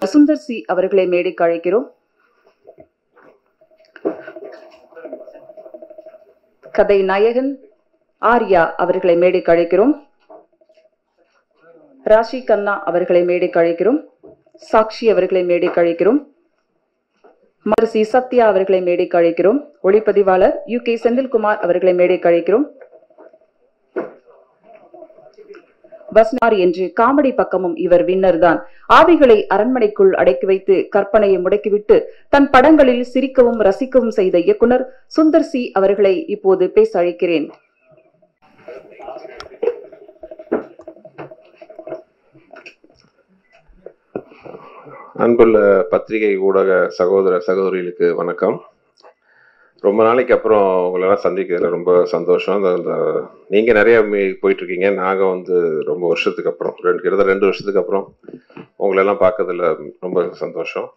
Sundar C அவர்களை மேடைக்கு அழைக்கிறோம் கதை நாயகன் ஆர்யா அவர்களை மேடைக்கு அழைக்கிறோம் ராஷி கண்ணா அவர்களை மேடைக்கு அழைக்கிறோம் சாக்ஷி அவர்களை மேடைக்கு அழைக்கிறோம் மருசி சத்யா அவர்களை மேடைக்கு அழைக்கிறோம் ஒளிப்பதிவாளர் யு கே செந்தில்குமார் அவர்களை மேடைக்கு அழைக்கிறோம் வஸ்னார் என்று காமெடி பக்கமும் இவர் வின்னர் தான் ஆவிகளை அரண்மனைக்குள் அடக்கி வைத்து கற்பனையை முடக்கிவிட்டு தன் படங்களில் சிரிக்கவும் ரசிக்கவும் செய்த இயக்குனர் சுந்தர் சி அவர்களை இப்போது பேச அழைக்கிறேன் அன்புள்ள பத்திரிகை ஊடக சகோதர சகோதரிகளுக்கு வணக்கம் ரொம்ப நாளைக்கு அப்புறம் உங்களெல்லாம் சந்திக்கிறதுல ரொம்ப சந்தோஷம் அந்த அந்த நீங்கள் நிறைய மீ- போயிட்டு இருக்கீங்க நாங்கள் வந்து ரொம்ப வருஷத்துக்கு அப்புறம் ரெண்டு கிட்டத்தட்ட ரெண்டு வருஷத்துக்கு அப்புறம் உங்களெல்லாம் பார்க்கறதுல ரொம்ப சந்தோஷம்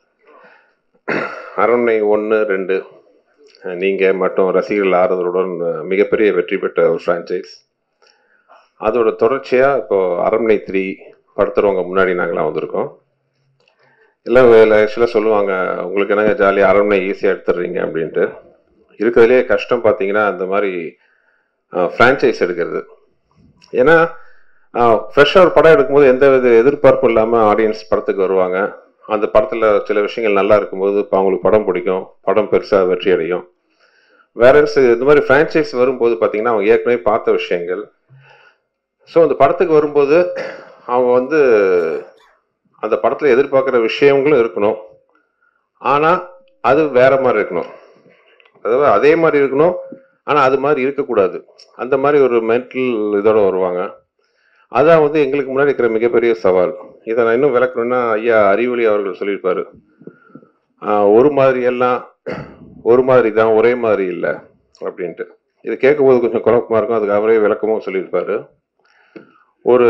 அரண்மனை ஒன்று ரெண்டு நீங்கள் மற்றும் ரசிகர்கள் ஆறுதலுடன் மிகப்பெரிய வெற்றி பெற்ற ஒரு ஃப்ரான்ச்சைஸ் அதோட தொடர்ச்சியாக இப்போ அரண்மனை த்ரீ படுத்துறவங்க முன்னாடி நாங்களாம் வந்திருக்கோம் எல்லாம் ஆக்சுவலாக சொல்லுவாங்க உங்களுக்கு என்னங்க ஜாலியாக அரண்மனை ஈஸியாக எடுத்துடுறீங்க அப்படின்ட்டு இருக்கிறதுலே கஷ்டம் பார்த்தீங்கன்னா அந்த மாதிரி ஃப்ரான்ச்சைஸ் எடுக்கிறது ஏன்னா ஃப்ரெஷ்ஷாக ஒரு படம் எடுக்கும்போது எந்த வித எதிர்பார்ப்பும் இல்லாமல் ஆடியன்ஸ் படத்துக்கு வருவாங்க அந்த படத்தில் சில விஷயங்கள் நல்லா இருக்கும்போது இப்போ அவங்களுக்கு படம் பிடிக்கும் படம் பெருசாக வெற்றி அடையும் வேற இந்த மாதிரி ஃப்ரான்ச்சைஸ் வரும்போது பார்த்தீங்கன்னா அவங்க ஏற்கனவே பார்த்த விஷயங்கள் ஸோ அந்த படத்துக்கு வரும்போது அவங்க வந்து அந்த படத்தில் எதிர்பார்க்குற விஷயங்களும் இருக்கணும் ஆனால் அது வேற மாதிரி இருக்கணும் அதாவது அதே மாதிரி இருக்கணும் ஆனால் அது மாதிரி இருக்கக்கூடாது அந்த மாதிரி ஒரு மென்டல் இதோட வருவாங்க அதான் வந்து எங்களுக்கு முன்னாடி இருக்கிற மிகப்பெரிய சவால் இதை நான் இன்னும் விளக்கணும்னா ஐயா அறிவொளி அவர்கள் சொல்லியிருப்பாரு ஆஹ் ஒரு மாதிரி எல்லாம் ஒரு மாதிரி தான் ஒரே மாதிரி இல்லை அப்படின்ட்டு இது கேட்கும்போது கொஞ்சம் குழப்பமா இருக்கும் அதுக்கு அவரே விளக்கமும் சொல்லியிருப்பாரு ஒரு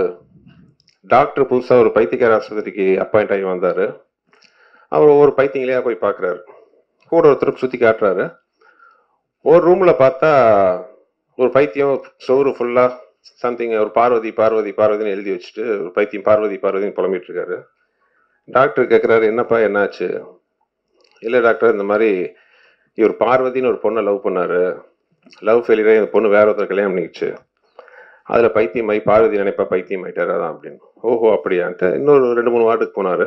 டாக்டர் புதுசாக ஒரு பைத்தியக்கார ஆஸ்பத்திரிக்கு அப்பாயிண்ட் ஆகி வந்தார் அவர் ஒவ்வொரு பைத்தியங்களையாக போய் பார்க்குறாரு கூட ஒருத்தருக்கு சுற்றி காட்டுறாரு ஒரு ரூமில் பார்த்தா ஒரு பைத்தியம் சோறு ஃபுல்லாக சம்திங் ஒரு பார்வதி பார்வதி பார்வதின்னு எழுதி வச்சுட்டு ஒரு பைத்தியம் பார்வதி பார்வதின்னு புலம்பிட்டு இருக்காரு டாக்டர் கேட்குறாரு என்னப்பா என்னாச்சு இல்லை டாக்டர் இந்த மாதிரி இவர் பார்வதின்னு ஒரு பொண்ணை லவ் பண்ணாரு லவ் ஃபெயிலியரே இந்த பொண்ணு வேற ஒருத்தர் கல்யாணம் பண்ணிக்கிச்சு அதில் பைத்தியமாயி பார்வதி நினைப்பா பைத்தியம் ஆயிட்டாரு அதான் அப்படின்னு ஓஹோ அப்படியான்ட்டு இன்னொரு ரெண்டு மூணு வார்டுக்கு போனார்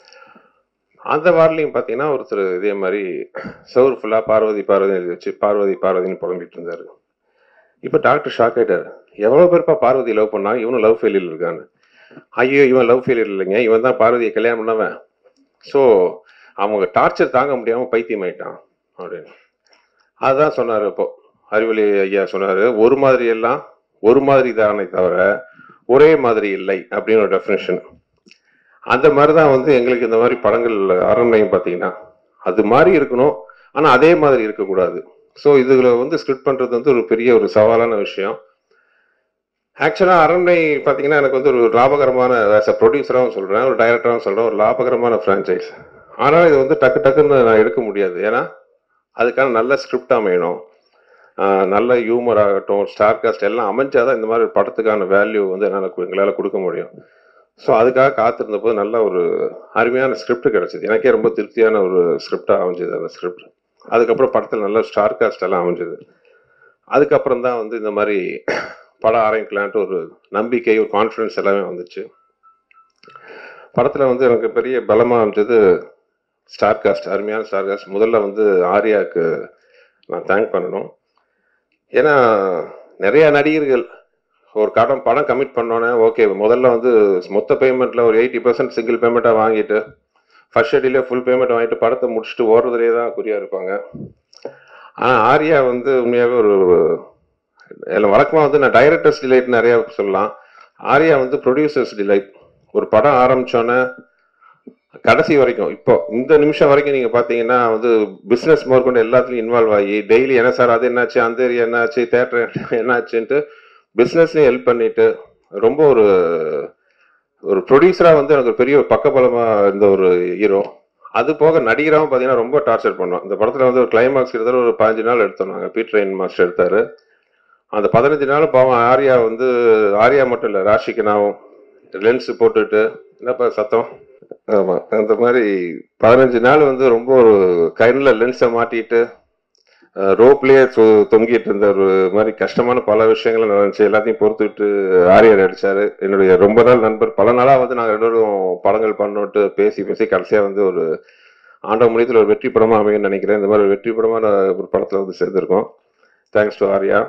அந்த வார்டுலையும் பார்த்தீங்கன்னா ஒருத்தர் இதே மாதிரி சவுர் ஃபுல்லாக பார்வதி பார்வதி எழுதி வச்சு பார்வதி பார்வதின்னு புலம்பிட்டு இருந்தார் இப்போ டாக்டர் ஷாக் ஆயிட்டாரு எவ்வளோ பேர்ப்பா பார்வதி லவ் பண்ணா இவனும் லவ் ஃபெயிலியர் இருக்கான்னு ஐயோ இவன் லவ் ஃபெயிலியர் இல்லைங்க இவன் தான் பார்வதியை கல்யாணம் பண்ணவன் ஸோ அவங்க டார்ச்சர் தாங்க முடியாமல் பைத்தியம் ஆயிட்டான் அப்படின்னு அதுதான் சொன்னார் இப்போ அறிவொளி ஐயா சொன்னார் ஒரு மாதிரி எல்லாம் ஒரு மாதிரி தானே தவிர ஒரே மாதிரி இல்லை அப்படின்னு ஒரு டெஃபினேஷன் அந்த மாதிரி தான் வந்து எங்களுக்கு இந்த மாதிரி படங்கள் அரண்மனையும் பார்த்தீங்கன்னா அது மாதிரி இருக்கணும் ஆனால் அதே மாதிரி இருக்கக்கூடாது ஸோ இதுல வந்து ஸ்கிரிப்ட் பண்ணுறது வந்து ஒரு பெரிய ஒரு சவாலான விஷயம் ஆக்சுவலாக அரண்மனை பார்த்தீங்கன்னா எனக்கு வந்து ஒரு லாபகரமான ஆஸ் அ ப்ரொடியூசராகவும் சொல்கிறேன் ஒரு டைரக்டராகவும் சொல்கிறேன் ஒரு லாபகரமான ஃப்ரான்ச்சைஸ் ஆனால் இது வந்து டக்கு டக்குன்னு நான் எடுக்க முடியாது ஏன்னா அதுக்கான நல்ல ஸ்கிரிப்ட் அமையணும் ஆஹ் நல்ல ஹியூமர் ஆகட்டும் ஸ்டார் காஸ்ட் எல்லாம் அமைஞ்சாதான் இந்த மாதிரி ஒரு படத்துக்கான வேல்யூ வந்து என்னால் எங்களால் கொடுக்க முடியும் ஸோ அதுக்காக காத்திருந்த போது நல்ல ஒரு அருமையான ஸ்கிரிப்ட் கிடைச்சது எனக்கே ரொம்ப திருப்தியான ஒரு ஸ்கிரிப்டாக அமைஞ்சது அந்த ஸ்கிரிப்ட் அதுக்கப்புறம் படத்தில் நல்ல ஸ்டார் காஸ்ட் எல்லாம் அமைஞ்சது அதுக்கப்புறம் தான் வந்து இந்த மாதிரி படம் ஆரம்பிக்கலான்ட்டு ஒரு நம்பிக்கை ஒரு கான்ஃபிடன்ஸ் எல்லாமே வந்துச்சு படத்தில் வந்து எனக்கு பெரிய பலமாக அமைஞ்சது ஸ்டார் காஸ்ட் அருமையான ஸ்டார் காஸ்ட் முதல்ல வந்து ஆர்யாவுக்கு நான் தேங்க் பண்ணணும் ஏன்னா நிறைய நடிகர்கள் ஒரு கடன் படம் கமிட் பண்ணோன்னே ஓகே முதல்ல வந்து மொத்த பேமெண்ட்டில் ஒரு எயிட்டி பர்சன்ட் சிங்கிள் பேமெண்ட்டாக வாங்கிட்டு ஃபர்ஸ்ட் ஷெட்யூலே ஃபுல் பேமெண்ட் வாங்கிட்டு படத்தை முடிச்சுட்டு ஓடுறதுலேயே தான் குறியாக இருப்பாங்க ஆனால் ஆர்யா வந்து உண்மையாகவே ஒரு இதில் வழக்கமாக வந்து நான் டைரக்டர்ஸ் டிலைட் நிறையா சொல்லலாம் ஆர்யா வந்து ப்ரொடியூசர்ஸ் டிலைட் ஒரு படம் ஆரம்பிச்சோன்னே கடைசி வரைக்கும் இப்போ இந்த நிமிஷம் வரைக்கும் நீங்க பாத்தீங்கன்னா வந்து பிசினஸ் கொண்டு எல்லாத்துலயும் இன்வால்வ் ஆகி டெய்லி என்ன சார் அது என்னாச்சு அந்த ஏரியா என்னாச்சு தேட்டர் என்னாச்சுன்ட்டு பிசினஸ்லயும் ஹெல்ப் பண்ணிட்டு ரொம்ப ஒரு ஒரு ப்ரொடியூசரா வந்து எனக்கு ஒரு பெரிய ஒரு பக்கபலமா இருந்த ஒரு ஹீரோ அது போக நடிகராகவும் பார்த்தீங்கன்னா ரொம்ப டார்ச்சர் பண்ணோம் இந்த படத்துல வந்து ஒரு கிளைமாக்ஸ் கிட்டத்தட்ட ஒரு பதினஞ்சு நாள் எடுத்தோம் நாங்கள் பீட்ரைன் மாஸ்டர் எடுத்தாரு அந்த பதினஞ்சு நாள் பாவம் ஆர்யா வந்து ஆர்யா மட்டும் இல்லை ராஷிகனாவும் லென்ஸ் போட்டுட்டு என்னப்பா சத்தம் ஆமா அந்த மாதிரி பதினஞ்சு நாள் வந்து ரொம்ப ஒரு கண்ணில் லென்ஸை மாட்டிட்டு ரோப்லயே தொங்கிட்டு இருந்த ஒரு மாதிரி கஷ்டமான பல விஷயங்கள் நடந்துச்சு எல்லாத்தையும் பொறுத்துக்கிட்டு ஆரியர் அடிச்சாரு என்னுடைய ரொம்ப நாள் நண்பர் பல நாளா வந்து நாங்கள் ரெண்டு பேரும் படங்கள் பண்ணோட்டு பேசி பேசி கடைசியா வந்து ஒரு ஆண்ட முடியத்தில் ஒரு வெற்றி படமா அமையும்னு நினைக்கிறேன் இந்த மாதிரி ஒரு வெற்றி படமான ஒரு படத்துல வந்து சேர்ந்திருக்கோம் தேங்க்ஸ் டு ஆர்யா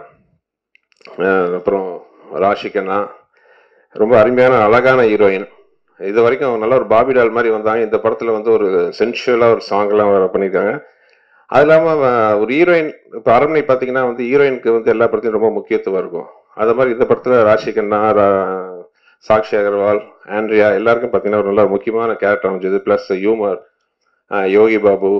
அஹ் அப்புறம் ராஷிகண்ணா ரொம்ப அருமையான அழகான ஹீரோயின் இது வரைக்கும் நல்ல ஒரு பாபி டால் மாதிரி வந்தாங்க இந்த படத்துல வந்து ஒரு சென்சுவலா ஒரு சாங் எல்லாம் வேற பண்ணியிருக்காங்க அது இல்லாம அஹ், ஒரு ஹீரோயின் இப்போ அரண்மனை பார்த்தீங்கன்னா வந்து ஹீரோயினுக்கு வந்து எல்லா படத்துலையும் ரொம்ப முக்கியத்துவம் இருக்கும் அது மாதிரி இந்த படத்துல ராஷிகண்ணா ரா- சாக்ஷி அகர்வால் ஆண்ட்ரியா எல்லாருக்கும் பார்த்தீங்கன்னா ஒரு நல்ல ஒரு முக்கியமான கேரக்டர் அமைஞ்சது plus humour Yogi Babu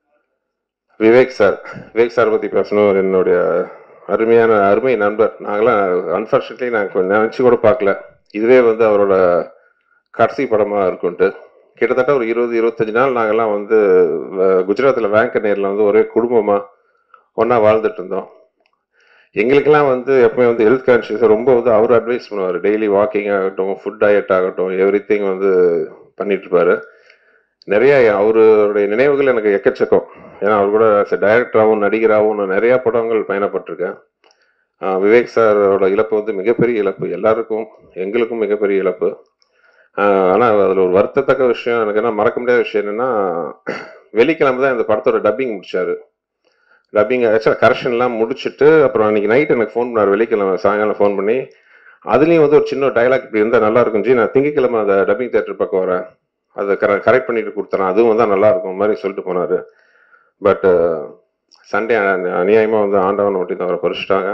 Vivek sir Vivek sir பத்தி பேசணும் என்னுடைய அருமையான அருமை நண்பர் நாங்களாம் அன்ஃபார்ச்சுனேட்லி நாங்கள் கொஞ்சம் நினச்சி கூட பார்க்கல இதுவே வந்து அவரோட கடைசி படமா இருக்கும்ட்டு கிட்டத்தட்ட ஒரு இருபது இருபத்தஞ்சு நாள் நாங்கெல்லாம் வந்து வ- குஜராத்ல வேங்கநேரில் வந்து ஒரே குடும்பமா ஒண்ணா வாழ்ந்துட்டு இருந்தோம் எங்களுக்கெல்லாம் வந்து எப்பவுமே வந்து ஹெல்த் கான்சியஸ் ரொம்ப வந்து அவர் அட்வைஸ் பண்ணுவார் டெய்லி வாக்கிங் ஆகட்டும் ஃபுட் டயட் ஆகட்டும் எவ்ரி திங் வந்து பண்ணிட்டு இருப்பாரு நிறைய அவருடைய நினைவுகள் எனக்கு எக்கச்சக்கம் ஏன்னா அவர் கூட டைரக்டராகவும் நடிகராகவும் நான் நிறைய படங்கள் பயணப்பட்டிருக்கேன் ஆஹ் விவேக் சாரோட இழப்பு வந்து மிகப்பெரிய இழப்பு எல்லாருக்கும் எங்களுக்கும் மிகப்பெரிய இழப்பு ஆஹ் ஆனா அதுல ஒரு வருத்தத்தக்க விஷயம் எனக்கு என்ன மறக்க முடியாத விஷயம் என்னன்னா வெள்ளிக்கிழமை தான் இந்த படத்தோட டப்பிங் முடிச்சாரு டப்பிங் ஆக்சுவலாக கரெக்ஷன்லாம் முடிச்சுட்டு அப்புறம் அன்னைக்கு நைட் எனக்கு ஃபோன் பண்ணார் வெள்ளிக்கிழமை சாயங்காலம் ஃபோன் பண்ணி அதுலேயும் வந்து ஒரு சின்ன டைலாக் இப்படி இருந்தால் நல்லா இருக்கும் ஜி நான் திங்கக்கிழமை அந்த டப்பிங் தேட்டர் பக்கம் வரேன் அதை கர கரெக்ட் பண்ணிட்டு கொடுத்துறேன் அதுவும் வந்தால் நல்லா இருக்கும் மாதிரி சொல்லிட்டு போனார் பட் சண்டே அநியாயமாக வந்து ஆண்டவன் ஒட்டி தான் அவரை பறிச்சிட்டாங்க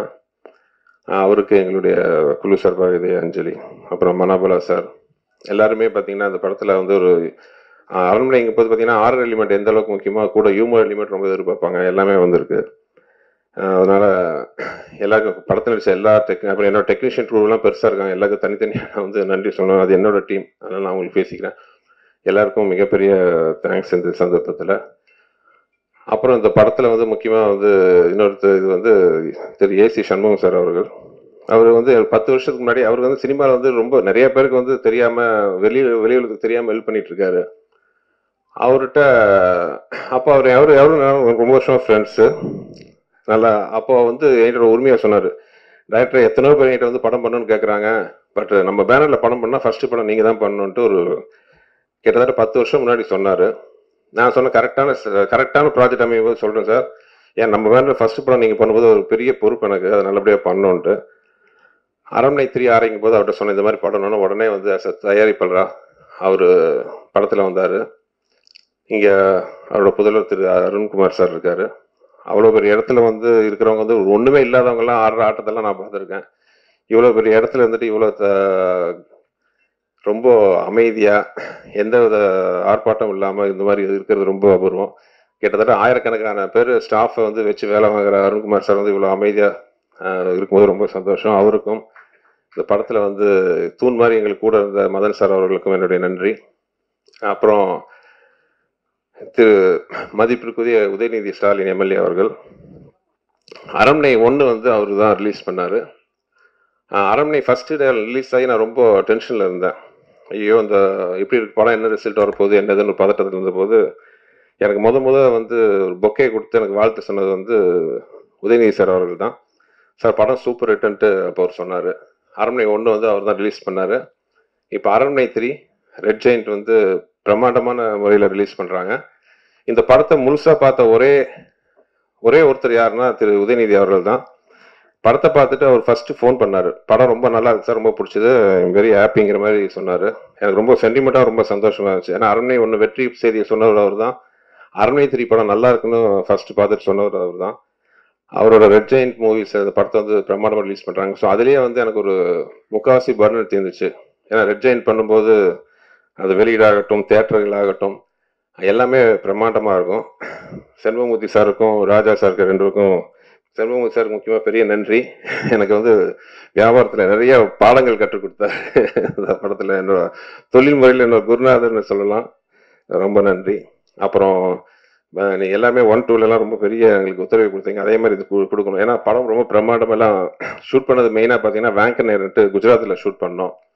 ஆஹ் அவருக்கு எங்களுடைய குழு சார்பாக இதே அஞ்சலி அப்புறம் மனாபலா சார் எல்லாருமே பார்த்தீங்கன்னா அந்த படத்தில் வந்து ஒரு ஆஹ் அரண்மனை இங்கே போது பார்த்தீங்கன்னா ஆறு எலிமெண்ட் எந்த அளவுக்கு முக்கியமாக கூட ஹியூமர் எலிமெண்ட் ரொம்ப எதிர்பார்ப்பாங்க எல்லாமே வந்திருக்கு ஆஹ் அதனால எல்லாருக்கும் படத்தில் நடிச்ச எல்லா டெக் அப்புறம் என்னோட டெக்னீஷியன் குரூப்லாம் பெருசாக இருக்காங்க எல்லாருக்கும் தனித்தனியாக நான் வந்து நன்றி சொல்லணும் அது என்னோட டீம் அதனால நான் உங்களுக்கு பேசிக்கிறேன் எல்லாருக்கும் மிகப்பெரிய தேங்க்ஸ் இந்த சந்தர்ப்பத்தில் அப்புறம் இந்த படத்தில் வந்து முக்கியமாக வந்து இன்னொருத்தர் இது வந்து திரு ஏசி சண்முகம் சார் அவர்கள் அவர் வந்து பத்து வருஷத்துக்கு முன்னாடி அவர் வந்து சினிமாவில் வந்து ரொம்ப நிறைய பேருக்கு வந்து தெரியாம வெளி வெளியுலகத்துக்கு தெரியாம ஹெல்ப் பண்ணிட்டு இருக்காரு அவர்கிட்ட அப்போ அவர் அவரு அவரும் நானும் ரொம்ப வருஷம் ஃப்ரெண்ட்ஸு நல்லா அப்போ வந்து என்கிட்ட ஒரு உரிமையாக சொன்னார் டைரக்டர் எத்தனையோ பேர் என்கிட்ட வந்து படம் பண்ணணும்னு கேட்குறாங்க பட் நம்ம பேனரில் படம் பண்ணால் ஃபர்ஸ்ட் படம் நீங்கள் தான் பண்ணணுன்ட்டு ஒரு கிட்டத்தட்ட பத்து வருஷம் முன்னாடி சொன்னார் நான் சொன்ன கரெக்டான கரெக்டான ப்ராஜெக்ட் அமையும் போது சொல்கிறேன் சார் ஏன் நம்ம பேனரில் ஃபர்ஸ்ட் படம் நீங்கள் பண்ணும்போது ஒரு பெரிய பொறுப்பு எனக்கு அதை நல்லபடியாக பண்ணணுன்ட்டு அரண்மனை த்ரீ ஆரம்பிக்கும் போது அவர்கிட்ட சொன்ன இந்த மாதிரி படம்னு உடனே வந்து as a தயாரிப்பாளரா அவர் படத்தில் வந்தார் இங்கே அவரோட புதல்வர் திரு அருண்குமார் சார் இருக்காரு அவ்வளோ பெரிய இடத்துல வந்து இருக்கிறவங்க வந்து ஒன்றுமே இல்லாதவங்கலாம் ஆடுற ஆட்டத்தெல்லாம் நான் பார்த்துருக்கேன் இவ்வளோ பெரிய இடத்துல இருந்துட்டு இவ்வளோ த- ரொம்ப அமைதியாக எந்த வித ஆர்ப்பாட்டம் இல்லாமல் இந்த மாதிரி இருக்கிறது ரொம்ப அபூர்வம் கிட்டத்தட்ட ஆயிரக்கணக்கான பேர் ஸ்டாஃபை வந்து வச்சு வேலை வாங்குற அருண்குமார் சார் வந்து இவ்வளோ அமைதியாக இருக்கும்போது ரொம்ப சந்தோஷம் அவருக்கும் இந்த படத்தில் வந்து தூண் மாதிரி எங்களுக்கு கூட இருந்த மதன் சார் அவர்களுக்கும் என்னுடைய நன்றி அப்புறம் திரு மதிப்பிற்குரிய உதயநிதி ஸ்டாலின் எம்எல்ஏ அவர்கள் அரண்மனை ஒன்று வந்து அவர் தான் ரிலீஸ் பண்ணார் அரண்மனை ஃபர்ஸ்ட் டே ரிலீஸ் ஆகி நான் ரொம்ப டென்ஷனில் இருந்தேன் ஐயோ இந்த எப்படி இருக்கு படம் என்ன ரிசல்ட் வரப்போகுது என்னதுன்னு ஒரு பதட்டத்தில் இருந்தபோது எனக்கு முத முத வந்து ஒரு பொக்கே கொடுத்து எனக்கு வாழ்த்து சொன்னது வந்து உதயநிதி சார் அவர்கள் தான் சார் படம் சூப்பர் ஹிட்டுன்ட்டு அப்போ அவர் சொன்னார் அரண்மனை ஒன்று வந்து அவர் தான் ரிலீஸ் பண்ணார் இப்போ அரண்மனை த்ரீ ரெட் ஜெயிண்ட் வந்து பிரம்மாண்டமான முறையில் ரிலீஸ் பண்ணுறாங்க இந்த படத்தை முழுசாக பார்த்த ஒரே ஒரே ஒருத்தர் யாருன்னா திரு உதயநிதி அவர்கள் தான் படத்தை பார்த்துட்டு அவர் ஃபர்ஸ்ட் ஃபோன் பண்ணாரு படம் ரொம்ப நல்லா இருக்கு சார் ரொம்ப பிடிச்சது வெரி ஹாப்பிங்கிற மாதிரி சொன்னார் எனக்கு ரொம்ப சென்டிமெண்ட்டாக ரொம்ப சந்தோஷமா இருந்துச்சு ஏன்னா அரண்மனை ஒன்று வெற்றி செய்தியை சொன்னவர் அவர் தான் அரண்மனை த்ரீ படம் நல்லா இருக்குன்னு ஃபர்ஸ்ட் பார்த்துட்டு சொன்னவர் அவர் தான் அவரோட ரெட் ஜெயிண்ட் மூவிஸ் அந்த படத்தை வந்து பிரம்மாண்டமாக ரிலீஸ் பண்ணுறாங்க ஸோ அதுலேயே வந்து எனக்கு ஒரு முக்காவாசி பர்னர் தீர்ந்துச்சு ஏன்னா ரெட் ஜெயிண்ட் பண்ணும்போது அது வெளியீடாகட்டும் தேட்டர்களாகட்டும் எல்லாமே பிரம்மாண்டமாக இருக்கும் செல்வமூர்த்தி சாருக்கும் ராஜா சாருக்கு ரெண்டுக்கும் செல்வமூர்த்தி சாருக்கு முக்கியமாக பெரிய நன்றி எனக்கு வந்து வியாபாரத்தில் நிறைய பாடங்கள் கற்றுக் கொடுத்தாரு இந்த படத்தில் என்னோட தொழில் முறையில் என்னோட குருநாதர்னு சொல்லலாம் ரொம்ப நன்றி அப்புறம் அஹ், நீங்க எல்லாமே ஒன் டூலெல்லாம் ரொம்ப பெரிய எங்களுக்கு ஒத்துழைப்பு கொடுத்தீங்க அதே மாதிரி இது கு- கொடுக்கணும் ஏன்னா படம் ரொம்ப பிரம்மாண்டமெல்லாம் ஷூட் பண்ணது மெயினாக பார்த்தீங்கன்னா வேங்கநேர்ன்ட்டு குஜராத்தில் ஷூட் பண்ணோம்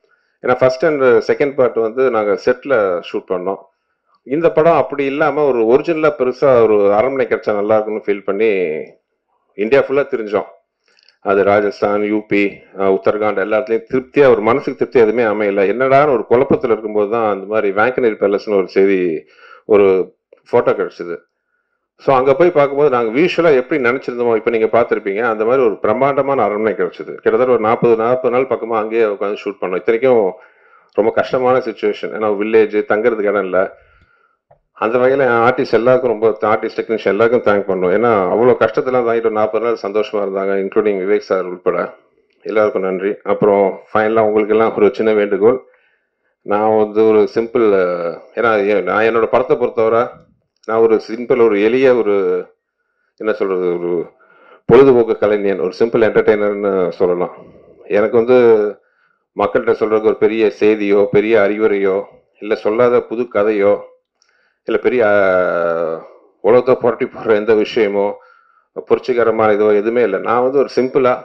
ஏன்னா ஃபர்ஸ்ட் அண்ட் செகண்ட் பார்ட் வந்து நாங்கள் செட்டில் ஷூட் பண்ணோம் இந்த படம் அப்படி இல்லாமல் ஒரு ஒரிஜினலாக பெருசாக ஒரு அரண்மனை கிடைச்சா நல்லா இருக்கும்னு ஃபீல் பண்ணி இந்தியா ஃபுல்லாக தெரிஞ்சோம் அது ராஜஸ்தான் யூபி அஹ், உத்தரகாண்ட் எல்லாத்துலேயும் திருப்தியாக ஒரு மனசுக்கு திருப்தி எதுவுமே அமையல என்னடான்னு ஒரு குழப்பத்தில் இருக்கும்போது தான் அந்த மாதிரி வேங்கனரி பேலஸ்னு ஒரு செய்தி ஒரு ஃபோட்டோ கிடச்சிது ஸோ அங்கே போய் பார்க்கும்போது நாங்கள் விஷுவலாக எப்படி நினச்சிருந்தோமோ இப்போ நீங்கள் பார்த்துருப்பீங்க அந்த மாதிரி ஒரு பிரம்மாண்டமான அரண்மனை கிடச்சிது கிட்டத்தட்ட ஒரு நாற்பது நாற்பது நாள் பக்கமாக அங்கேயே உட்காந்து ஷூட் பண்ணோம் இத்தனைக்கும் ரொம்ப கஷ்டமான சுச்சுவேஷன் ஏன்னா வில்லேஜ் தங்குறதுக்கு இடம் இல்லை அந்த வகையில் ஆர்டிஸ்ட் எல்லாருக்கும் ரொம்ப ஆர்டிஸ்ட் டெக்னீஷியன் எல்லாருக்கும் தேங்க் பண்ணோம் ஏன்னா அவ்வளோ கஷ்டத்தெல்லாம் தாங்கிட்டு ஒரு நாற்பது நாள் சந்தோஷமா இருந்தாங்க இன்க்ளூடிங் விவேக் சார் உட்பட எல்லாருக்கும் நன்றி அப்புறம் ஃபைனலாக உங்களுக்கு எல்லாம் ஒரு சின்ன வேண்டுகோள் நான் வந்து ஒரு சிம்பிள் ஏன்னா எ- நான் என்னோட படத்தை பொறுத்தவரை நான் ஒரு சிம்பிள் ஒரு எளிய ஒரு என்ன சொல்றது ஒரு பொழுதுபோக்கு கலைஞன் ஒரு சிம்பிள் என்டர்டெய்னர்னு சொல்லலாம் எனக்கு வந்து மக்கள்கிட்ட சொல்றதுக்கு ஒரு பெரிய செய்தியோ பெரிய அறிவுரையோ இல்லை சொல்லாத புது கதையோ இல்லை பெரிய ஆஹ், உலகத்தை புரட்டி போடுற எந்த விஷயமோ புரட்சிகரமான இதோ எதுவுமே இல்லை நான் வந்து ஒரு சிம்பிளா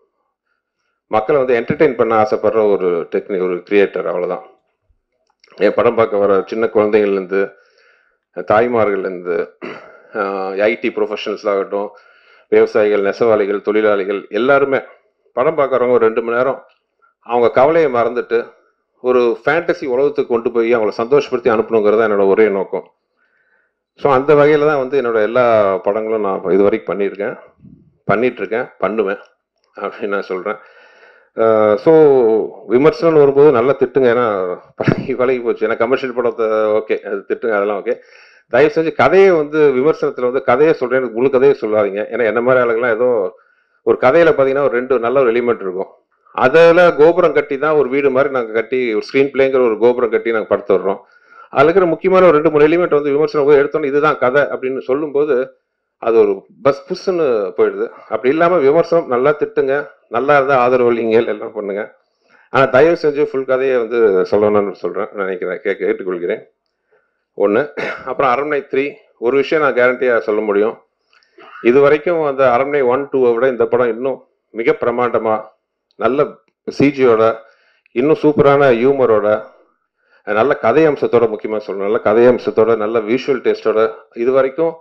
மக்களை வந்து என்டர்டெயின் பண்ண ஆசைப்படுற ஒரு டெக்னிக் ஒரு கிரியேட்டர் அவ்வளவுதான் என் படம் பார்க்க வர சின்ன குழந்தைங்கள்லேருந்து தாய்மார்கள்லேருந்து ஐடி ப்ரொஃபஷனல்ஸ் ஆகட்டும் விவசாயிகள் நெசவாளிகள் தொழிலாளிகள் எல்லாருமே படம் பார்க்குறவங்க ஒரு ரெண்டு மணி நேரம் அவங்க கவலையை மறந்துட்டு ஒரு ஃபேண்டசி உலகத்துக்கு கொண்டு போய் அவங்கள சந்தோஷப்படுத்தி அனுப்பணுங்கிறது தான் என்னோட ஒரே நோக்கம் ஸோ அந்த வகையில் தான் வந்து என்னோட எல்லா படங்களும் நான் இது வரைக்கும் பண்ணியிருக்கேன் பண்ணிட்டு இருக்கேன் பண்ணுவேன் அப்படின்னு நான் சொல்கிறேன் ஸோ விமர்சனம் வரும்போது நல்லா திட்டுங்க ஏன்னா பழகி பழகி போச்சு ஏன்னா கமர்ஷியல் படத்தை ஓகே அது திட்டுங்க அதெல்லாம் ஓகே தயவு செஞ்சு கதையை வந்து விமர்சனத்தில் வந்து கதையை சொல்கிறேன் எனக்கு முழு கதையை சொல்லாதீங்க ஏன்னா என்ன மாதிரி ஆளுங்கெல்லாம் ஏதோ ஒரு கதையில் பார்த்தீங்கன்னா ஒரு ரெண்டு நல்ல ஒரு எலிமெண்ட் இருக்கும் அதில் கோபுரம் கட்டி தான் ஒரு வீடு மாதிரி நாங்கள் கட்டி ஒரு ஸ்க்ரீன் பிளேங்கிற ஒரு கோபுரம் கட்டி நாங்கள் படுத்து வர்றோம் அதில் இருக்கிற முக்கியமான ஒரு ரெண்டு மூணு எலிமெண்ட் வந்து விமர்சனம் போய் எடுத்தோன்னே இதுதான் கதை அப்படின்னு சொல்லும்போது அது ஒரு பஸ் புஷ்ஷுன்னு போயிடுது அப்படி இல்லாமல் விமர்சனம் நல்லா திட்டுங்க நல்லா இருந்தால் ஆதரவு இல்லைங்க எல்லாம் பண்ணுங்க ஆனால் தயவு செஞ்சு ஃபுல் கதையை வந்து சொல்லணும்னு சொல்கிறேன் நினைக்கிறேன் கேட்க கேட்டுக்கொள்கிறேன் ஒன்று அப்புறம் அரண்மனை த்ரீ ஒரு விஷயம் நான் கேரண்டியாக சொல்ல முடியும் இது வரைக்கும் அந்த அரண்மனை ஒன் டூவை விட இந்த படம் இன்னும் மிக பிரமாண்டமாக நல்ல சிஜியோட இன்னும் சூப்பரான ஹியூமரோட நல்ல கதை அம்சத்தோட முக்கியமாக சொல்லணும் நல்ல கதை அம்சத்தோட நல்ல விஷுவல் டேஸ்டோட இது வரைக்கும்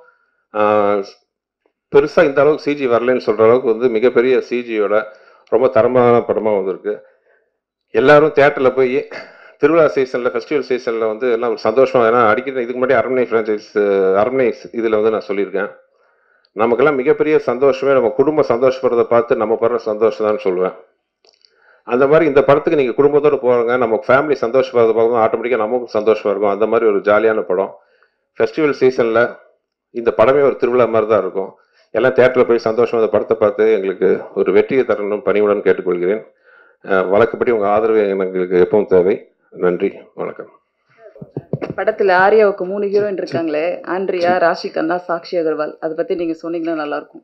பெருசாக இந்த அளவுக்கு சிஜி வரலன்னு சொல்கிற அளவுக்கு வந்து மிகப்பெரிய சிஜியோட ரொம்ப தரமான படமாக வந்திருக்கு எல்லாரும் தேட்டரில் போய் திருவிழா சீசனில் ஃபெஸ்டிவல் சீசனில் வந்து எல்லாம் ஒரு சந்தோஷமா ஏன்னா அடிக்கடி இதுக்கு முன்னாடி அரண்மனை ஃப்ரான்ச்சைஸ் அரண்மனை இதில் வந்து நான் சொல்லியிருக்கேன் நமக்கெல்லாம் மிகப்பெரிய சந்தோஷமே நம்ம குடும்பம் சந்தோஷப்படுறத பார்த்து நம்ம படுற சந்தோஷம் தான் சொல்லுவேன் அந்த மாதிரி இந்த படத்துக்கு நீங்கள் குடும்பத்தோடு போகிறாங்க நம்ம ஃபேமிலி சந்தோஷப்படுறத பார்க்கும்போது ஆட்டோமேட்டிக்காக நமக்கும் சந்தோஷமா இருக்கும் அந்த மாதிரி ஒரு ஜாலியான படம் ஃபெஸ்டிவல் சீசனில் இந்த படமே ஒரு திருவிழா மாதிரி தான் இருக்கும் எல்லாம் தேட்டரில் போய் சந்தோஷமா அந்த படத்தை பார்த்து எங்களுக்கு ஒரு வெற்றியை தரணும் பணிவுடன் கேட்டுக்கொள்கிறேன் அஹ் வழக்கப்படி உங்கள் ஆதரவு எங்களுக்கு எப்பவும் தேவை நன்றி வணக்கம் படத்துல ஆர்யாவுக்கு மூணு ஹீரோயின் இருக்காங்களே ஆண்ட்ரியா ராஷி கண்ணா சாக்ஷி அகர்வால் அதை பத்தி நீங்க சொன்னீங்கன்னா நல்லா இருக்கும்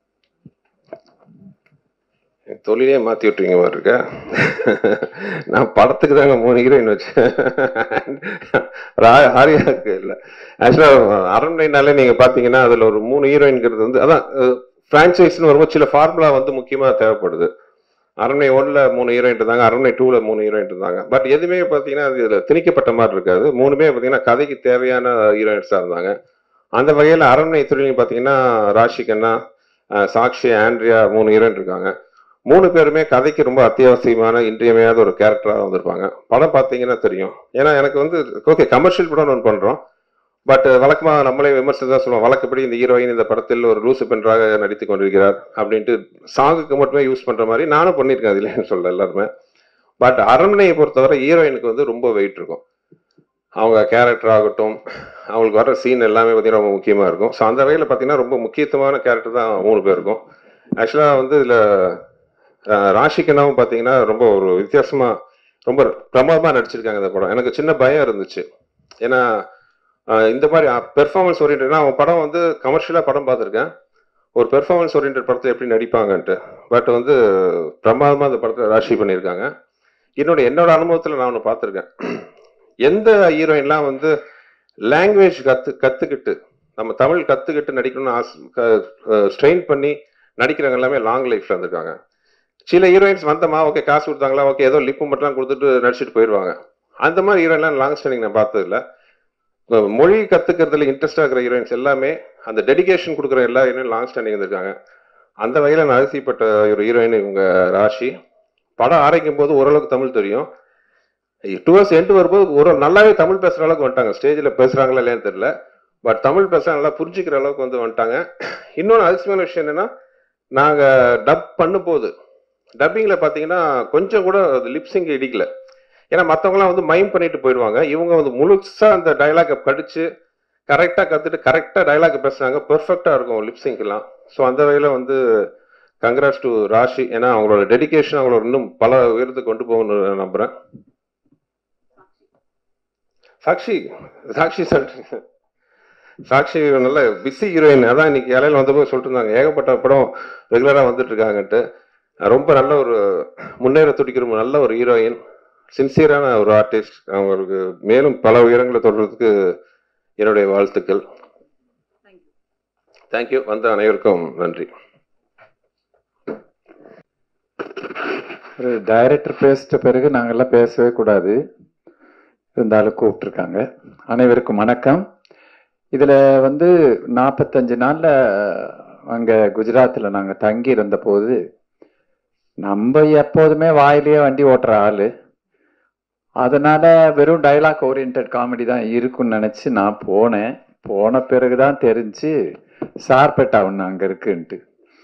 என் தொழிலே மாற்றி விட்டுறீங்க மாதிரி இருக்க நான் படத்துக்கு தாங்க மூணு ஹீரோயின் வச்சேன் ரா- ஆர்யாவுக்கு இல்லை ஆக்சுவலாக அரண்மனைனாலே நீங்கள் பார்த்தீங்கன்னா அதில் ஒரு மூணு ஹீரோயின்ங்கிறது வந்து அதான் ஃப்ரான்ச்சைஸ்னு வரும்போது சில ஃபார்முலா வந்து முக்கியமாக தேவைப்படுது அரண்மனை ஒன்ல மூணு ஹீரோயின் இருந்தாங்க அரண்மனை டூவில் மூணு ஹீரோயின் இருந்தாங்க பட் எதுவுமே பார்த்தீங்கன்னா அது இதில் திணிக்கப்பட்ட மாதிரி இருக்காது மூணுமே பார்த்தீங்கன்னா கதைக்கு தேவையான ஹீரோயின்ஸாக இருந்தாங்க அந்த வகையில் அரண்மனை துறையிலையும் பார்த்தீங்கன்னா ராஷி கண்ணா அஹ், சாக்ஷி ஆண்ட்ரியா மூணு ஹீரோயின் இருக்காங்க மூணு பேருமே கதைக்கு ரொம்ப அத்தியாவசியமான இன்றியமையாத ஒரு கேரக்டராக வந்திருப்பாங்க படம் பார்த்தீங்கன்னா தெரியும் ஏன்னா எனக்கு வந்து ஓகே கமர்ஷியல் படம் ஒன்று பண்ணுறோம் பட் வழக்கமாக நம்மளே விமர்சனம் தான் சொல்லுவோம் வழக்கப்படி இந்த ஹீரோயின் இந்த படத்தில் ஒரு லூசு பென்றாக நடித்து கொண்டிருக்கிறார் அப்படின்ட்டு சாங்குக்கு மட்டுமே யூஸ் பண்ணுற மாதிரி நானும் பண்ணியிருக்கேன் அதுலேன்னு சொல்ல எல்லாருமே பட் அரண்மனையை பொறுத்தவரை ஹீரோயினுக்கு வந்து ரொம்ப வெயிட் இருக்கும் அவங்க கேரக்டர் ஆகட்டும் அவங்களுக்கு வர சீன் எல்லாமே பார்த்தீங்கன்னா ரொம்ப முக்கியமாக இருக்கும் ஸோ அந்த வகையில் பார்த்தீங்கன்னா ரொம்ப முக்கியத்துவமான கேரக்டர் தான் மூணு பேருக்கும் ஆக்சுவலாக வந்து இதில் ராஷிகனாவும் பார்த்தீங்கன்னா ரொம்ப ஒரு வித்தியாசமாக ரொம்ப பிரமாதமாக நடிச்சிருக்காங்க இந்த படம் எனக்கு சின்ன பயம் இருந்துச்சு ஏன்னா ஆஹ் இந்த மாதிரி பெர்ஃபார்மன்ஸ் ஓரியன்டா அவன் படம் வந்து கமர்ஷியலாக படம் பார்த்துருக்கேன் ஒரு பெர்ஃபார்மன்ஸ் ஓரியன்ட் படத்தை எப்படி நடிப்பாங்கன்ட்டு பட் வந்து பிரமாதமாக அந்த படத்தை ராஷி பண்ணியிருக்காங்க இன்னொன்று என்னோட அனுபவத்தில் நான் ஒன்று பார்த்துருக்கேன் எந்த ஹீரோயின்லாம் வந்து லாங்குவேஜ் கற்று கற்றுக்கிட்டு நம்ம தமிழ் கற்றுக்கிட்டு நடிக்கணும்னு ஆசை ஸ்ட்ரெயின் பண்ணி நடிக்கிறவங்க எல்லாமே லாங் லைஃப்ல இருந்திருக்காங்க சில ஹீரோயின்ஸ் வந்தமா ஓகே காசு கொடுத்தாங்களா ஓகே ஏதோ லிப்பு மட்டும் கொடுத்துட்டு நடிச்சிட்டு போயிடுவாங்க அந்த மாதிரி ஹீரோயின்லாம் லாங் ஸ்டாண்டிங் நான் பார்த்தது இல்ல இப்ப மொழி கத்துக்கிறதுல இன்ட்ரெஸ்டா இருக்கிற ஹீரோயின்ஸ் எல்லாமே அந்த டெடிகேஷன் கொடுக்குற எல்லா ஹீரோயின் லாங் ஸ்டாண்டிங் இருந்திருக்காங்க அந்த வகையில நான் அதிசயப்பட்ட ஒரு ஹீரோயின் இவங்க ராஷி படம் ஆரம்பிக்கும் போது ஓரளவுக்கு தமிழ் தெரியும் டுவர்ஸ் எண்டு வரும்போது ஒரு நல்லாவே தமிழ் பேசுற அளவுக்கு வந்துட்டாங்க ஸ்டேஜில் பேசுறாங்களா இல்லையான்னு தெரியல பட் தமிழ் பேச நல்லா புரிஞ்சுக்கிற அளவுக்கு வந்து வந்துட்டாங்க இன்னொன்று அதிசயமான விஷயம் என்னன்னா நாங்க டப் பண்ணும்போது டப்பிங்ல பாத்தீங்கன்னா கொஞ்சம் கூட லிப்ஸிங் இடிக்கல ஏன்னா மற்றவங்களாம் வந்து மைம் பண்ணிட்டு போயிடுவாங்க இவங்க வந்து முழுசா அந்த டைலாக்கை படிச்சு கரெக்டாக கற்றுட்டு கரெக்டாக டைலாக் பேசுனாங்க பெர்ஃபெக்டாக இருக்கும் லிப்ஸிங்க்கெல்லாம் ஸோ அந்த வகையில் வந்து கங்க்ராட்ஸ் டு ராஷி ஏன்னா அவங்களோட டெடிகேஷன் அவங்களோட இன்னும் பல உயரத்துக்கு கொண்டு போகணும்னு நான் நம்புறேன் சாக்ஷி சாக்ஷி சொல்லிட்டு சாக்ஷி நல்ல பிஸி ஹீரோயின் அதான் இன்னைக்கு இலையில வந்தபோது சொல்லிட்டு இருந்தாங்க ஏகப்பட்ட படம் ரெகுலராக வந்துட்டு இருக்காங்கன்ட்டு ரொம்ப நல்ல ஒரு முன்னேற துடிக்கிற ஒரு நல்ல ஒரு ஹீரோயின் சின்சியரான ஒரு ஆர்டிஸ்ட் அவங்களுக்கு மேலும் பல உயரங்களை தொடர்றதுக்கு என்னுடைய வாழ்த்துக்கள் தேங்க்யூ வந்த அனைவருக்கும் நன்றி ஒரு டைரக்டர் பேசிட்ட பிறகு நாங்கெல்லாம் பேசவே கூடாது இருந்தாலும் கூப்பிட்டுருக்காங்க அனைவருக்கும் வணக்கம் இதில் வந்து நாற்பத்தஞ்சு நாளில் அங்கே குஜராத்தில் நாங்கள் தங்கி இருந்தபோது நம்ம எப்போதுமே வாயிலேயே வண்டி ஓட்டுற ஆள் அதனால வெறும் டைலாக் ஓரியன்ட் காமெடி தான் இருக்குன்னு நினச்சி நான் போனேன் போன பிறகு தான் தெரிஞ்சு சார்பேட்டா ஒன்று அங்கே இருக்குன்ட்டு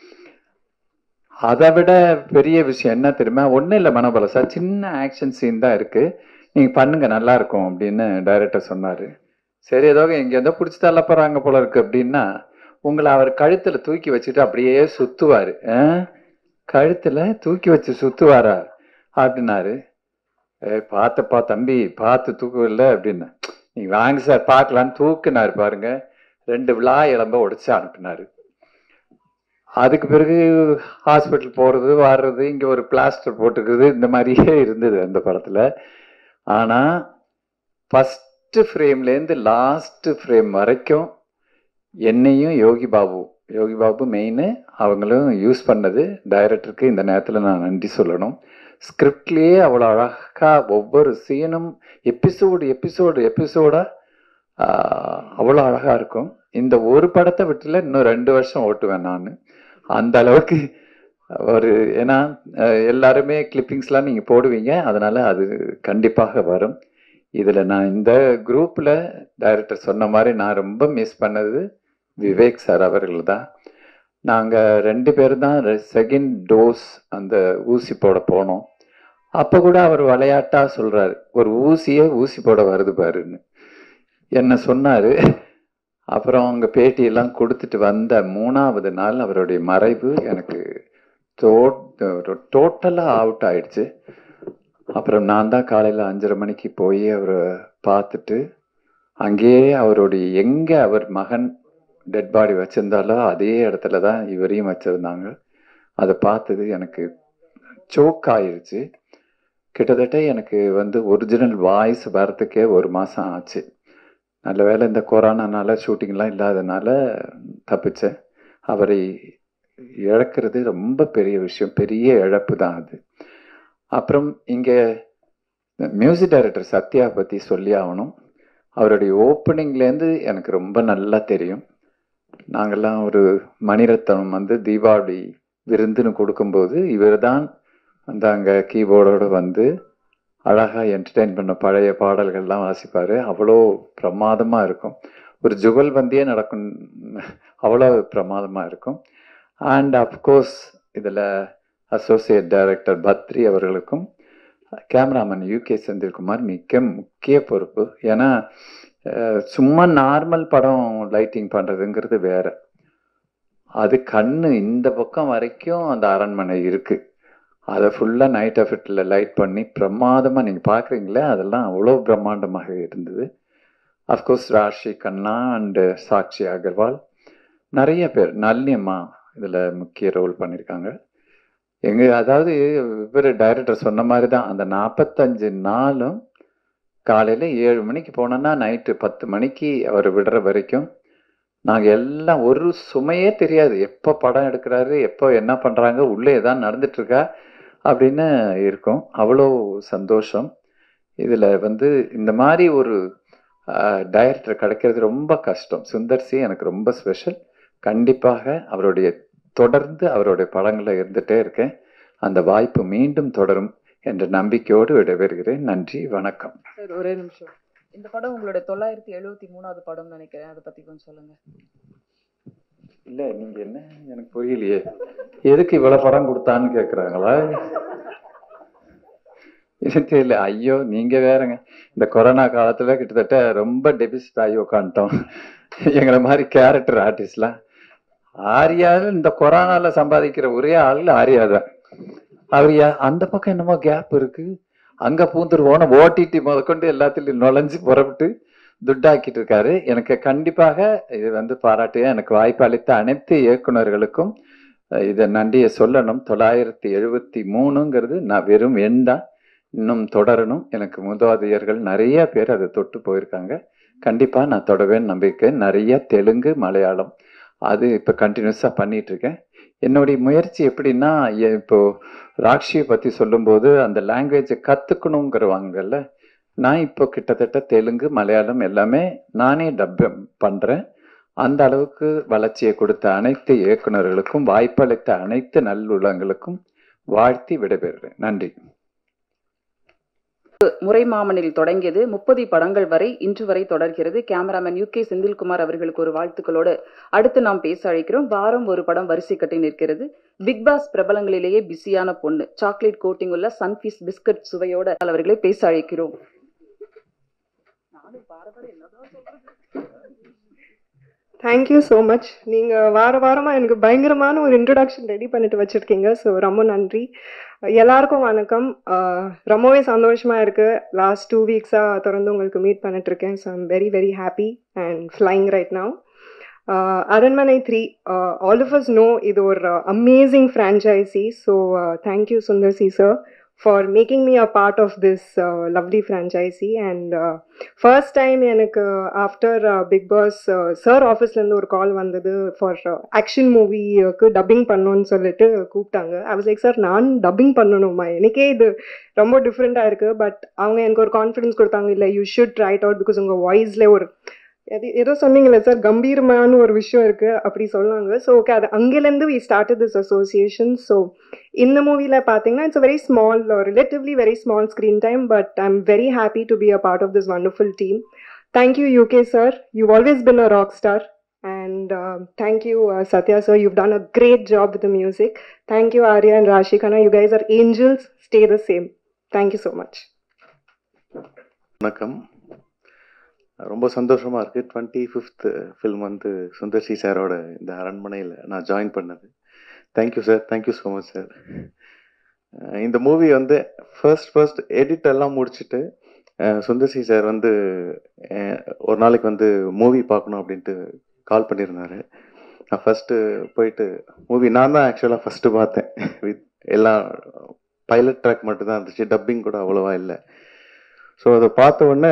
அதை விட பெரிய விஷயம் என்ன தெரியுமா ஒன்றும் இல்லை மனோபல சார் சின்ன ஆக்ஷன் சீன் தான் இருக்கு நீங்க பண்ணுங்க நல்லா இருக்கும் அப்படின்னு டைரக்டர் சொன்னாரு சரி ஏதோ எங்கேருந்தோ பிடிச்சி தள்ள போறாங்க போல இருக்கு அப்படின்னா உங்களை அவர் கழுத்துல தூக்கி வச்சுட்டு அப்படியே சுத்துவாரு ஆ? கழுத்துல தூக்கி வச்சு சுத்துவாரா அப்படின்னாரு ஏ பார்த்துப்பா தம்பி பார்த்து தூக்கவில்லை அப்படின்னு நீங்க வாங்க சார் பார்க்கலான்னு தூக்குனாரு பாருங்க ரெண்டு விழா இளம்ப உடைச்சு அனுப்பினாரு அதுக்கு பிறகு ஹாஸ்பிட்டல் போகிறது வர்றது இங்கே ஒரு பிளாஸ்டர் போட்டுக்கிறது இந்த மாதிரியே இருந்தது அந்த படத்தில் ஆனால் ஃபஸ்ட்டு ஃப்ரேம்லேருந்து லாஸ்ட்டு ஃப்ரேம் வரைக்கும் என்னையும் யோகி பாபு யோகி பாபு மெயின் அவங்களும் யூஸ் பண்ணது டைரக்டருக்கு இந்த நேரத்தில் நான் நன்றி சொல்லணும் ஸ்கிரிப்ட்லேயே அவ்வளோ அழகாக ஒவ்வொரு சீனும் எபிசோடு எபிசோடு எபிசோடாக அவ்வளோ அழகாக இருக்கும் இந்த ஒரு படத்தை விட்டுல இன்னும் ரெண்டு வருஷம் ஓட்டுவேன் நான் அந்த அளவுக்கு ஒரு ஏன்னா அஹ், எல்லாருமே கிளிப்பிங்ஸ்லாம் நீங்கள் போடுவீங்க அதனால அது கண்டிப்பாக வரும் இதில் நான் இந்த குரூப்பில் டைரக்டர் சொன்ன மாதிரி நான் ரொம்ப மிஸ் பண்ணது விவேக் சார் அவர்கள் தான் நாங்கள் ரெண்டு பேரும் தான் செகண்ட் டோஸ் அந்த ஊசி போட போனோம் அப்போ கூட அவர் விளையாட்டாக சொல்கிறாரு ஒரு ஊசியே ஊசி போட வருது பாருன்னு என்ன சொன்னார் அப்புறம் அவங்க பேட்டியெல்லாம் கொடுத்துட்டு வந்த மூணாவது நாள் அவருடைய மறைவு எனக்கு டோட்டலாக அவுட் ஆயிடுச்சு அப்புறம் நான் தான் காலையில் அஞ்சரை மணிக்கு போய் அவரை பார்த்துட்டு அங்கேயே அவருடைய எங்கே அவர் மகன் டெட் பாடி வச்சிருந்தாலோ அதே இடத்துல தான் இவரையும் வச்சிருந்தாங்க அதை பார்த்தது எனக்கு சோக் ஆயிருச்சு கிட்டத்தட்ட எனக்கு வந்து ஒரிஜினல் வாய்ஸ் வரத்துக்கே ஒரு மாதம் ஆச்சு நல்ல வேளை இந்த கொரோனானால ஷூட்டிங்லாம் இல்லாதனால தப்பிச்சேன் அவரை இழக்கிறது ரொம்ப பெரிய விஷயம் பெரிய இழப்பு தான் அது அப்புறம் இங்கே மியூசிக் டைரக்டர் சத்யா பற்றி சொல்லி ஆகணும் அவருடைய ஓப்பனிங்லேருந்து எனக்கு ரொம்ப நல்லா தெரியும் நாங்கள்லாம் ஒரு மணிரத்னம் வந்து தீபாவளி விருந்துன்னு கொடுக்கும்போது இவர் தான் வந்து அங்கே கீபோர்டோடு வந்து அழகாக என்டர்டெயின் பண்ண பழைய பாடல்கள்லாம் வாசிப்பார் அவ்வளோ பிரமாதமாக இருக்கும் ஒரு ஜுகல்பந்தியே நடக்கும் அவ்வளோ பிரமாதமாக இருக்கும் அண்ட் அஃப்கோர்ஸ் இதில் அசோசியேட் டைரக்டர் பத்ரி அவர்களுக்கும் கேமராமேன் யூகே செந்தில்குமார் மிக்க முக்கிய பொறுப்பு ஏன்னா அஹ், சும்மா நார்மல் படம் லைட்டிங் பண்ணுறதுங்கிறது வேற அது கண்ணு இந்த பக்கம் வரைக்கும் அந்த அரண்மனை இருக்கு அதை ஃபுல்லாக நைட் எஃபெக்டில் லைட் பண்ணி பிரமாதமாக நீங்கள் பார்க்குறீங்களே அதெல்லாம் அவ்வளோ பிரம்மாண்டமாக இருந்தது அஃப்கோர்ஸ் ராஷி கண்ணா அண்டு சாக்ஷி அகர்வால் நிறைய பேர் நளினியம்மா இதில் முக்கிய ரோல் பண்ணியிருக்காங்க எங்க அதாவது இவர் டைரக்டர் சொன்ன மாதிரி தான் அந்த நாற்பத்தஞ்சு நாளும் காலையில் ஏழு மணிக்கு போனோன்னா நைட்டு பத்து மணிக்கு அவர் விடுற வரைக்கும் நாங்கள் எல்லாம் ஒரு சுமையே தெரியாது எப்போ படம் எடுக்கிறாரு எப்போ என்ன பண்ணுறாங்க உள்ளே ஏதாவது நடந்துட்டு இருக்கா அப்படின்னு இருக்கும் அவ்வளோ சந்தோஷம் இதில் வந்து இந்த மாதிரி ஒரு டைரக்டர் கிடைக்கிறது ரொம்ப கஷ்டம் சுந்தர் சி எனக்கு ரொம்ப ஸ்பெஷல் கண்டிப்பாக அவருடைய தொடர்ந்து அவருடைய படங்களில் இருந்துகிட்டே இருக்கேன் அந்த வாய்ப்பு மீண்டும் தொடரும் என்ற நம்பிக்கையோடு விடைபெறுகிறேன் நன்றி வணக்கம் சார் ஒரே நிமிஷம் இந்த படம் உங்களுடைய தொள்ளாயிரத்தி எழுபத்தி மூணாவது படம் நினைக்கிறேன் அதை பத்தி கொஞ்சம் சொல்லுங்க இல்லை நீங்க என்ன எனக்கு புரியலையே எதுக்கு இவ்வளவு படம் கொடுத்தான்னு கேக்குறாங்களா எனக்கு இல்லை ஐயோ நீங்க வேறங்க இந்த கொரோனா காலத்துல கிட்டத்தட்ட ரொம்ப டெபிசிட் ஆகி உட்காந்துட்டோம் எங்களை மாதிரி கேரக்டர் ஆர்டிஸ்ட்லாம் ஆரியாவில் இந்த கொரோனால சம்பாதிக்கிற ஒரே ஆள் ஆரியா தான் அவர் யா- அந்த பக்கம் என்னமோ கேப் இருக்கு அங்க பூந்துருவோம் ஓடிடி முதற்கொண்டு எல்லாத்துலயும் நுழைஞ்சு புறப்பட்டு துட்டாக்கிட்டு இருக்காரு எனக்கு கண்டிப்பாக இது வந்து பாராட்டு எனக்கு வாய்ப்பு அளித்த அனைத்து இயக்குனர்களுக்கும் அஹ், இதை நன்றியை சொல்லணும் தொள்ளாயிரத்தி எழுபத்தி மூணுங்கிறது நான் வெறும் எண் தான் இன்னும் தொடரணும் எனக்கு முதலாளியர்கள் நிறைய பேர் அதை தொட்டு போயிருக்காங்க கண்டிப்பா நான் தொடவேன்னு நம்பிக்கை நிறைய தெலுங்கு மலையாளம் அது இப்போ கண்டினியூஸாக பண்ணிட்டு இருக்கேன் என்னுடைய முயற்சி எப்படின்னா எ- இப்போ ராக்ஷியை பற்றி சொல்லும்போது அந்த லாங்குவேஜை கற்றுக்கணுங்கிறவாங்கல்ல நான் இப்போ கிட்டத்தட்ட தெலுங்கு மலையாளம் எல்லாமே நானே டப் பண்ணுறேன் அந்த அளவுக்கு வளர்ச்சியை கொடுத்த அனைத்து இயக்குனர்களுக்கும் வாய்ப்பளித்த அனைத்து நல்லுள்ளங்களுக்கும் வாழ்த்தி விடைபெறுகிறேன் நன்றி முறைமாமனில் தொடங்கியது முப்பது படங்கள் வரை இன்று வரை தொடர்கிறது கேமராமேன் யூ கே செந்தில்குமார் அவர்களுக்கு ஒரு வாழ்த்துக்களோடு அடுத்து நாம் பேச அழைக்கிறோம் வாரம் ஒரு படம் வரிசை கட்டி நிற்கிறது பிக் பாஸ் பிரபலங்களிலேயே பிஸியான பொண்ணு சாக்லேட் கோட்டிங் உள்ள சன்ஃபீஸ் பிஸ்கட் சுவையோட அவர்களை பேச அழைக்கிறோம் தேங்க்யூ ஸோ மச் நீங்கள் வார வாரமாக எனக்கு பயங்கரமான ஒரு இன்ட்ரடக்ஷன் ரெடி பண்ணிட்டு வச்சுருக்கீங்க ஸோ ரொம்ப நன்றி எல்லாருக்கும் வணக்கம் அஹ், ரொம்பவே சந்தோஷமாக இருக்குது லாஸ்ட் டூ வீக்ஸாக தொடர்ந்து உங்களுக்கு மீட் பண்ணிட்டுருக்கேன் so I'm very very happy and flying right now Aranmanai three all of us know இது ஒரு amazing franchise so thank you Sundar C sir for making me a part of this lovely franchise and first time எனக்கு after big boss sir ஆஃபீஸ்லேருந்து ஒரு கால் வந்தது for action மூவிக்கு dubbing பண்ணணும்னு சொல்லிட்டு கூப்பிட்டாங்க ஐ வாஸ் லைக் சார் நான் டப்பிங் பண்ணணுமா எனக்கே இது ரொம்ப டிஃப்ரெண்ட்டாக இருக்குது பட் அவங்க எனக்கு ஒரு கான்ஃபிடன்ஸ் கொடுத்தாங்க இல்லை you should try out because உங்கள் வாய்ஸ்ல ஒரு எது ஏதோ சொன்னீங்களே சார் கம்பீரமான ஒரு விஷயம் இருக்குது அப்படி சொன்னாங்க ஸோ ஓகே அது அங்கேருந்து we started this association so இந்த மூவியில் பார்த்தீங்கன்னா it's very small relatively very small screen time but I am very happy to be a part of this wonderful team thank you UK sir you always been a rock star and uh, thank you uh, satya sir you've done a great job with the music thank you arya and rashi khanna you guys are angels stay the same thank you so much வணக்கம் ரொம்ப சந்தோஷமாக இருக்குது twenty fifth film வந்து சுந்தர்சி சாரோட இந்த அரண்மனையில் நான் join பண்ணது thank you sir thank you so much sir இந்த மூவி வந்து ஃபர்ஸ்ட் ஃபர்ஸ்ட் எடிட் எல்லாம் முடிச்சுட்டு அஹ், சுந்தர்சி சார் வந்து அஹ், ஒரு நாளைக்கு வந்து மூவி பார்க்கணும் அப்படின்ட்டு கால் பண்ணியிருந்தாரு நான் ஃபஸ்ட்டு போயிட்டு மூவி நான் தான் ஆக்சுவலாக ஃபஸ்ட்டு பார்த்தேன் வித் எல்லாம் பைலட் ட்ராக் மட்டும் தான் இருந்துச்சு டப்பிங் கூட அவ்வளோவா இல்லை ஸோ அதை பார்த்த உடனே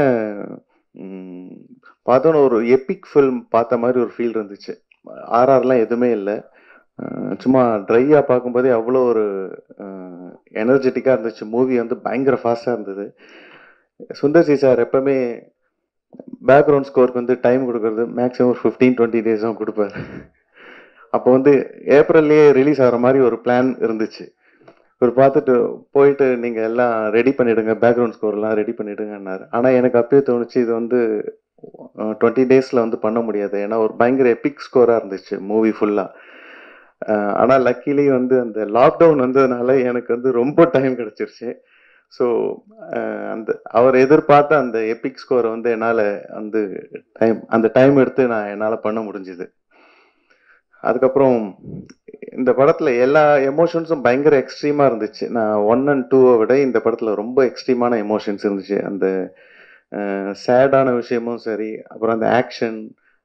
ம், பார்த்த உடனே ஒரு எபிக் ஃபில்ம் பார்த்த மாதிரி ஒரு ஃபீல் இருந்துச்சு ஆர்ஆர்லாம் எதுவுமே இல்லை அஹ், சும்மா ட்ரையாக பார்க்கும்போதே அவ்வளோ ஒரு எனர்ஜெட்டிக்காக இருந்துச்சு மூவி வந்து பயங்கர ஃபாஸ்ட்டாக இருந்தது சுந்தர்சி சார் எப்பவுமே பேக்ரவுண்ட் ஸ்கோருக்கு வந்து டைம் கொடுக்கறது மேக்ஸிமம் ஒரு ஃபிஃப்டீன் டுவெண்ட்டி டேஸ் தான் கொடுப்பாரு அப்போ வந்து ஏப்ரல்லையே ரிலீஸ் ஆகிற மாதிரி ஒரு பிளான் இருந்துச்சு இவர் பார்த்துட்டு போயிட்டு நீங்கள் எல்லாம் ரெடி பண்ணிடுங்க பேக்ரவுண்ட் ஸ்கோர்லாம் ரெடி பண்ணிடுங்கன்னாரு ஆனால் எனக்கு அப்பயே தோணுச்சு இது வந்து டுவெண்ட்டி டேஸில் வந்து பண்ண முடியாது ஏன்னா ஒரு பயங்கர எபிக் ஸ்கோராக இருந்துச்சு மூவி ஃபுல்லாக ஆனால் லக்கிலி வந்து அந்த லாக்டவுன் வந்ததுனால எனக்கு வந்து ரொம்ப டைம் கிடச்சிருச்சு ஸோ அந்த அவர் எதிர்பார்த்த அந்த எபிக் ஸ்கோரை வந்து என்னால் வந்து டைம் அந்த டைம் எடுத்து நான் என்னால் பண்ண முடிஞ்சுது அதுக்கப்புறம் இந்த படத்தில் எல்லா எமோஷன்ஸும் பயங்கர எக்ஸ்ட்ரீமாக இருந்துச்சு நான் ஒன் அண்ட் டூவை விட இந்த படத்தில் ரொம்ப எக்ஸ்ட்ரீமான எமோஷன்ஸ் இருந்துச்சு அந்த சேடான விஷயமும் சரி அப்புறம் அந்த ஆக்ஷன்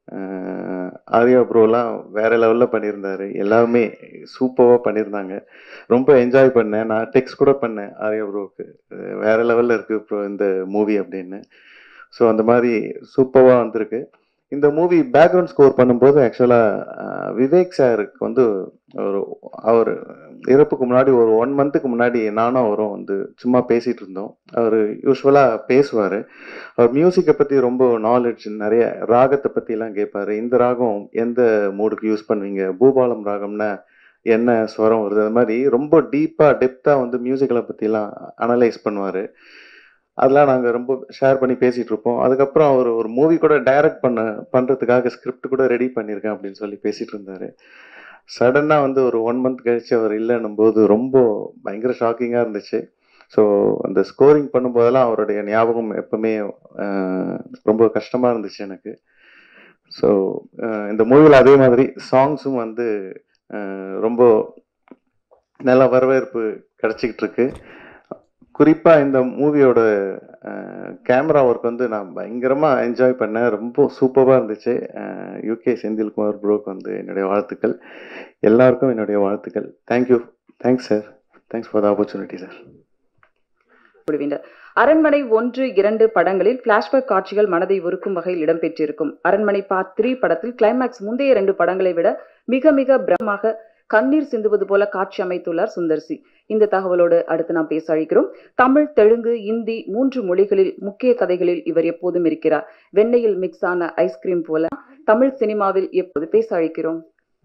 ஆர்யா ப்ரோலாம் வேற லெவலில் பண்ணியிருந்தாரு எல்லாருமே சூப்பராக பண்ணியிருந்தாங்க ரொம்ப என்ஜாய் பண்ணேன் நான் டெக்ஸ்ட் கூட பண்ணேன் ஆர்யா ப்ரோவுக்கு வேற லெவலில் இருக்குது ப்ரோ இந்த மூவி அப்படின்னு ஸோ அந்த மாதிரி சூப்பராக வந்திருக்கு இந்த மூவி பேக்ரவுண்ட் ஸ்கோர் பண்ணும்போது ஆக்சுவலாக விவேக் சாருக்கு வந்து ஒரு அவர் இறப்புக்கு முன்னாடி ஒரு ஒன் மந்த்துக்கு முன்னாடி நானும் அவரும் வந்து சும்மா பேசிட்டு இருந்தோம் அவர் யூஸ்வலாக பேசுவார் அவர் மியூசிக்கை பற்றி ரொம்ப நாலேஜ் நிறைய ராகத்தை பற்றிலாம் கேட்பாரு இந்த ராகம் எந்த மூடுக்கு யூஸ் பண்ணுவீங்க பூபாலம் ராகம்னா என்ன ஸ்வரம் வருது அது மாதிரி ரொம்ப டீப்பாக டெப்த்தாக வந்து மியூசிக்கலை பற்றிலாம் அனலைஸ் பண்ணுவார் அதெல்லாம் நாங்கள் ரொம்ப ஷேர் பண்ணி பேசிகிட்டு இருப்போம் அதுக்கப்புறம் அவர் ஒரு மூவி கூட டைரக்ட் பண்ண பண்ணுறதுக்காக ஸ்கிரிப்ட் கூட ரெடி பண்ணியிருக்கேன் அப்படின்னு சொல்லி பேசிகிட்டு இருந்தார் சடனாக வந்து ஒரு ஒன் மந்த் கழிச்சு அவர் இல்லைன்னும் போது ரொம்ப பயங்கர ஷாக்கிங்காக இருந்துச்சு ஸோ அந்த ஸ்கோரிங் பண்ணும்போதெல்லாம் அவருடைய ஞாபகம் எப்பவுமே அஹ், ரொம்ப கஷ்டமாக இருந்துச்சு எனக்கு ஸோ இந்த மூவியில் அதே மாதிரி சாங்ஸும் வந்து அஹ், ரொம்ப நல்ல வரவேற்பு கிடைச்சிக்கிட்டு இருக்கு குறிப்பாக இந்த மூவியோட கேமரா ஒர்க் வந்து நான் பயங்கரமாக என்ஜாய் பண்ணேன் ரொம்ப சூப்பராக இருந்துச்சு யூகே செந்தில்குமார் ப்ரோக்கு வந்து என்னுடைய வாழ்த்துக்கள் எல்லாருக்கும் என்னுடைய வாழ்த்துக்கள் thank you thanks sir thanks for the opportunity sir குழுவினர் அரண்மனை ஒன்று இரண்டு படங்களில் பிளாஷ்பேக் காட்சிகள் மனதை உருக்கும் வகையில் இடம்பெற்றிருக்கும் அரண்மனை பார்ட் த்ரீ படத்தில் கிளைமேக்ஸ் முந்தைய இரண்டு படங்களை விட மிக மிக பிரமாக கண்ணீர் சிந்துவது போல காட்சி அமைத்துள்ளார் சுந்தர்சி இந்த தகவலோடு அடுத்து நாம் பேச அழைக்கிறோம் தமிழ் தெலுங்கு இந்தி மூன்று மொழிகளில் முக்கிய கதைகளில் இவர் எப்போதும் இருக்கிறார் வெண்ணெயில் மிக்ஸ் ஆன ஐஸ்கிரீம் போல தமிழ் சினிமாவில் எப்போது பேச அழைக்கிறோம்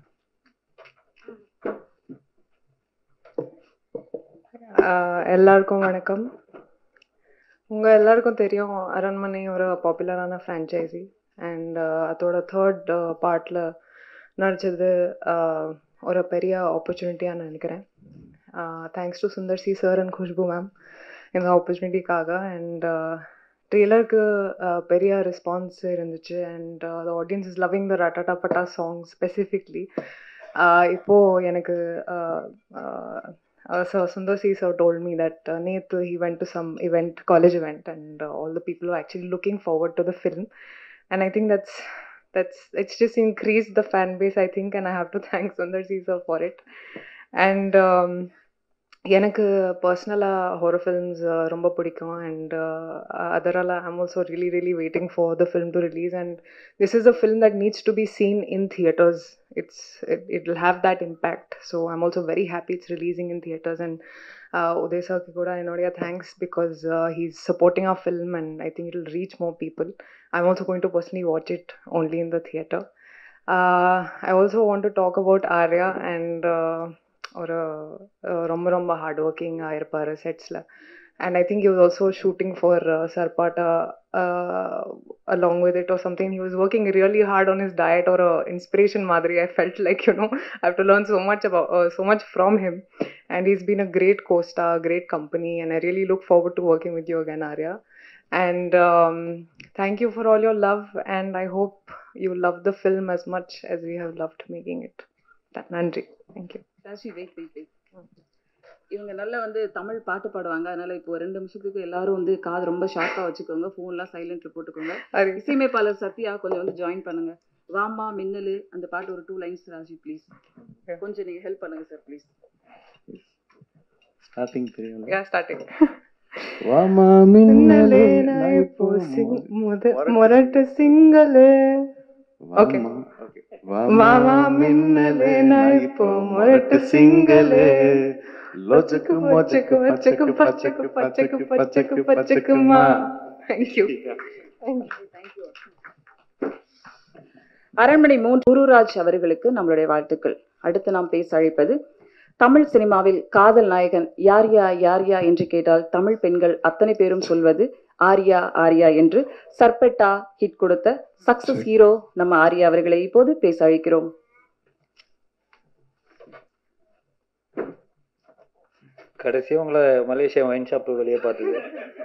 ஆஹ் எல்லாருக்கும் வணக்கம் உங்க எல்லாருக்கும் தெரியும் அரண்மனை ஒரு பாப்புலரான ஃப்ரான்ச்சைசி அண்ட் அதோட தேர்ட் பார்ட்ல நடிச்சது ஆஹ் ஒரு பெரிய ஆப்பர்ச்சுனிட்டியாக நினைக்கிறேன் thanks to Sundar C sir and Khushbu ma'am இந்த ஆப்பர்ச்சுனிட்டிக்காக அண்ட் ட்ரெய்லருக்கு பெரிய ரெஸ்பான்ஸ் இருந்துச்சு and the audience is loving the ரட்டாட்டா பட்டா சாங் ஸ்பெசிஃபிக்லி இப்போது எனக்கு ஆஹ் ஆஹ் uh, so Sundar C sir told me that uh, Netu he went to some event, college event, and uh, all the people were actually looking forward to the film, and I think that's that's it's just increased the fan base I think, and I have to thank Sundar C sir for it, and. Um, எனக்கு பர்சனலாக horror films ரொம்ப பிடிக்கும் and அதரால் I'm also really really waiting for the film to release and this is a film that needs to be seen in theaters it's it, it will have that impact so i'm also very happy it's releasing in theaters and uh, uday sir ki kuda enodia thanks because uh, he's supporting our film and i think it'll reach more people i'm also going to personally watch it only in the theater uh, i also want to talk about arya and uh, ஒரு uh, ரொம்ப ரொம்ப hard ஒர்க்கிங்காக இருப்பார் செட்ஸில் and I think he was also shooting for uh, Sarpata uh, along with it or something. He was working really hard on his diet or a inspiration Madri. I felt like you know I have to learn so much about uh, so much from him, and he's been a great co-star, great company, and I really look forward to working with you again, Arya. And um, thank you for all your love, and I hope you love the film as much as we have loved making it. Nandri, thank you. Rashi wait wait wait இவங்க நல்லா வந்து தமிழ் பாட்டு பாடுவாங்க அதனால இப்போ ரெண்டு நிமிஷத்துக்கு எல்லாரும் வந்து காது ரொம்ப ஷார்ப்பா வச்சுக்கோங்க ஃபோன்லாம் சைலண்ட்ல போட்டுக்கோங்க Ari. இசையமைப்பாளர் சத்யா கொஞ்சம் வந்து ஜாயின் பண்ணுங்க வாமா மின்னலு அந்த பாட்டு ஒரு டூ லைன்ஸ் ராஜி ப்ளீஸ் கொஞ்சம் நீங்க ஹெல்ப் பண்ணுங்க சார் ப்ளீஸ் ஸ்டார்டிங் தெரியும் Yeah, starting. வாமா மின்னலே நான் இப்போ சிங் முத மொரட்டு சிங்களே Okay. வாமா மின்னலே நான் இப்போ மொரட்டு சிங்களே லொச்சக்கு மொச்சக்கு பச்சக்கு பச்சக்கு பச்சக்கு பச்சக்கு பச்சக்குமா தேங்க்யூ அரண்மனை மூன்று குருராஜ் அவர்களுக்கு நம்மளுடைய வாழ்த்துக்கள் அடுத்து நாம் பேச அழைப்பது தமிழ் சினிமாவில் காதல் நாயகன் யார்யா யார்யா என்று கேட்டால் தமிழ் பெண்கள் அத்தனை பேரும் சொல்வது ஆர்யா ஆர்யா என்று சர்பெட்டா ஹிட் கொடுத்த சக்சஸ் ஹீரோ நம்ம ஆர்யா அவர்களை இப்போது பேச அழைக்கிறோம் கடைசியா உங்களை மலேசியா ஒயின் ஷாப் வெளியே பார்த்தது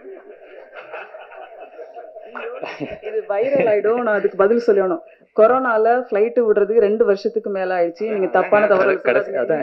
இது வைரல் ஆயிடும் நான் அதுக்கு பதில் சொல்லணும் கொரோனால ஃபிளைட் விடுறதுக்கு ரெண்டு வருஷத்துக்கு மேல ஆயிடுச்சு நீங்க தப்பான தவறு கடைசி அதான்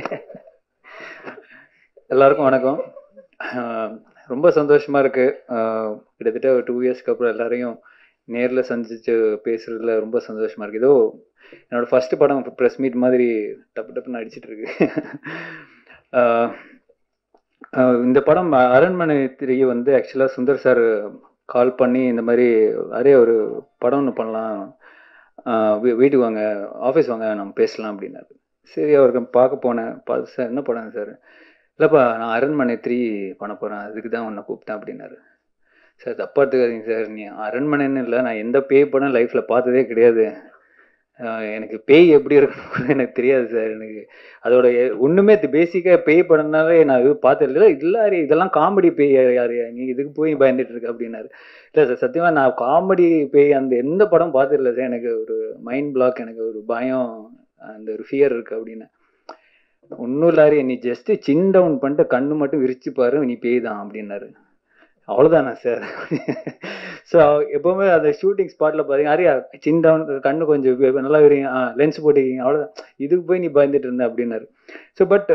எல்லாருக்கும் வணக்கம் ஆஹ் ரொம்ப சந்தோஷமா இருக்கு ஆஹ் கிட்டத்தட்ட ஒரு டூ இயர்ஸ்க்கு அப்புறம் எல்லாரையும் நேர்ல சந்திச்சு பேசுறதுல ரொம்ப சந்தோஷமா இருக்கு ஏதோ என்னோட ஃபர்ஸ்ட் படம் ப்ரெஸ் மீட் மாதிரி டப்பு டப்புன்னு அடிச்சிட்டு இருக்கு ஆஹ் ஆஹ் இந்த படம் அரண்மனை திரி வந்து ஆக்சுவலாக சுந்தர் சார் கால் பண்ணி இந்த மாதிரி அரே ஒரு படம் ஒன்று பண்ணலாம் ஆஹ் வீ- வீட்டுக்கு வாங்க ஆஃபீஸ் வாங்க நம்ம பேசலாம் அப்படின்னாரு சரி அவருக்கு பார்க்க போனேன் பார்த்து சார் என்ன படம் சார் இல்லைப்பா நான் அரண்மனை த்ரீ பண்ண போகிறேன் அதுக்கு தான் உன்னை கூப்பிட்டேன் அப்படின்னாரு சார் தப்பா எடுத்துக்காதீங்க சார் நீ அரண்மனைன்னு இல்லை நான் எந்த பேய் படம் லைஃப்பில் பார்த்ததே கிடையாது ஆஹ் எனக்கு பேய் எப்படி இருக்குன்னு கூட எனக்கு தெரியாது சார் எனக்கு அதோட எ- ஒண்ணுமே பேசிக்காக பேய் படம்னாலே நான் இது பார்த்தது இல்லை இல்லை இதெல்லாம் காமெடி பேய் யார் நீ இதுக்கு போய் பயந்துட்டு இருக்க அப்படின்னாரு இல்லை சார் சத்தியமா நான் காமெடி பேய் அந்த எந்த படம் பார்த்ததில்ல சார் எனக்கு ஒரு மைண்ட் பிளாக் எனக்கு ஒரு பயம் அந்த ஒரு ஃபியர் இருக்கு அப்படின்னு ஒன்றும் இல்லாரு நீ ஜஸ்ட் சின் டவுன் பண்ணிட்டு கண்ணு மட்டும் விரிச்சு பாரு நீ பேய் தான் அப்படின்னாரு அவ்வளோதானா சார் ஸோ எப்போவுமே அந்த ஷூட்டிங் ஸ்பாட்டில் பார்த்தீங்க அரியா சின் டவுன் கண்ணு கொஞ்சம் வி- நல்லா விரிங்க ஆ லென்ஸ் போட்டுக்கிங்க அவ்வளோதான் இதுக்கு போய் நீ பயந்துட்டு இருந்த அப்படின்னாரு ஸோ பட்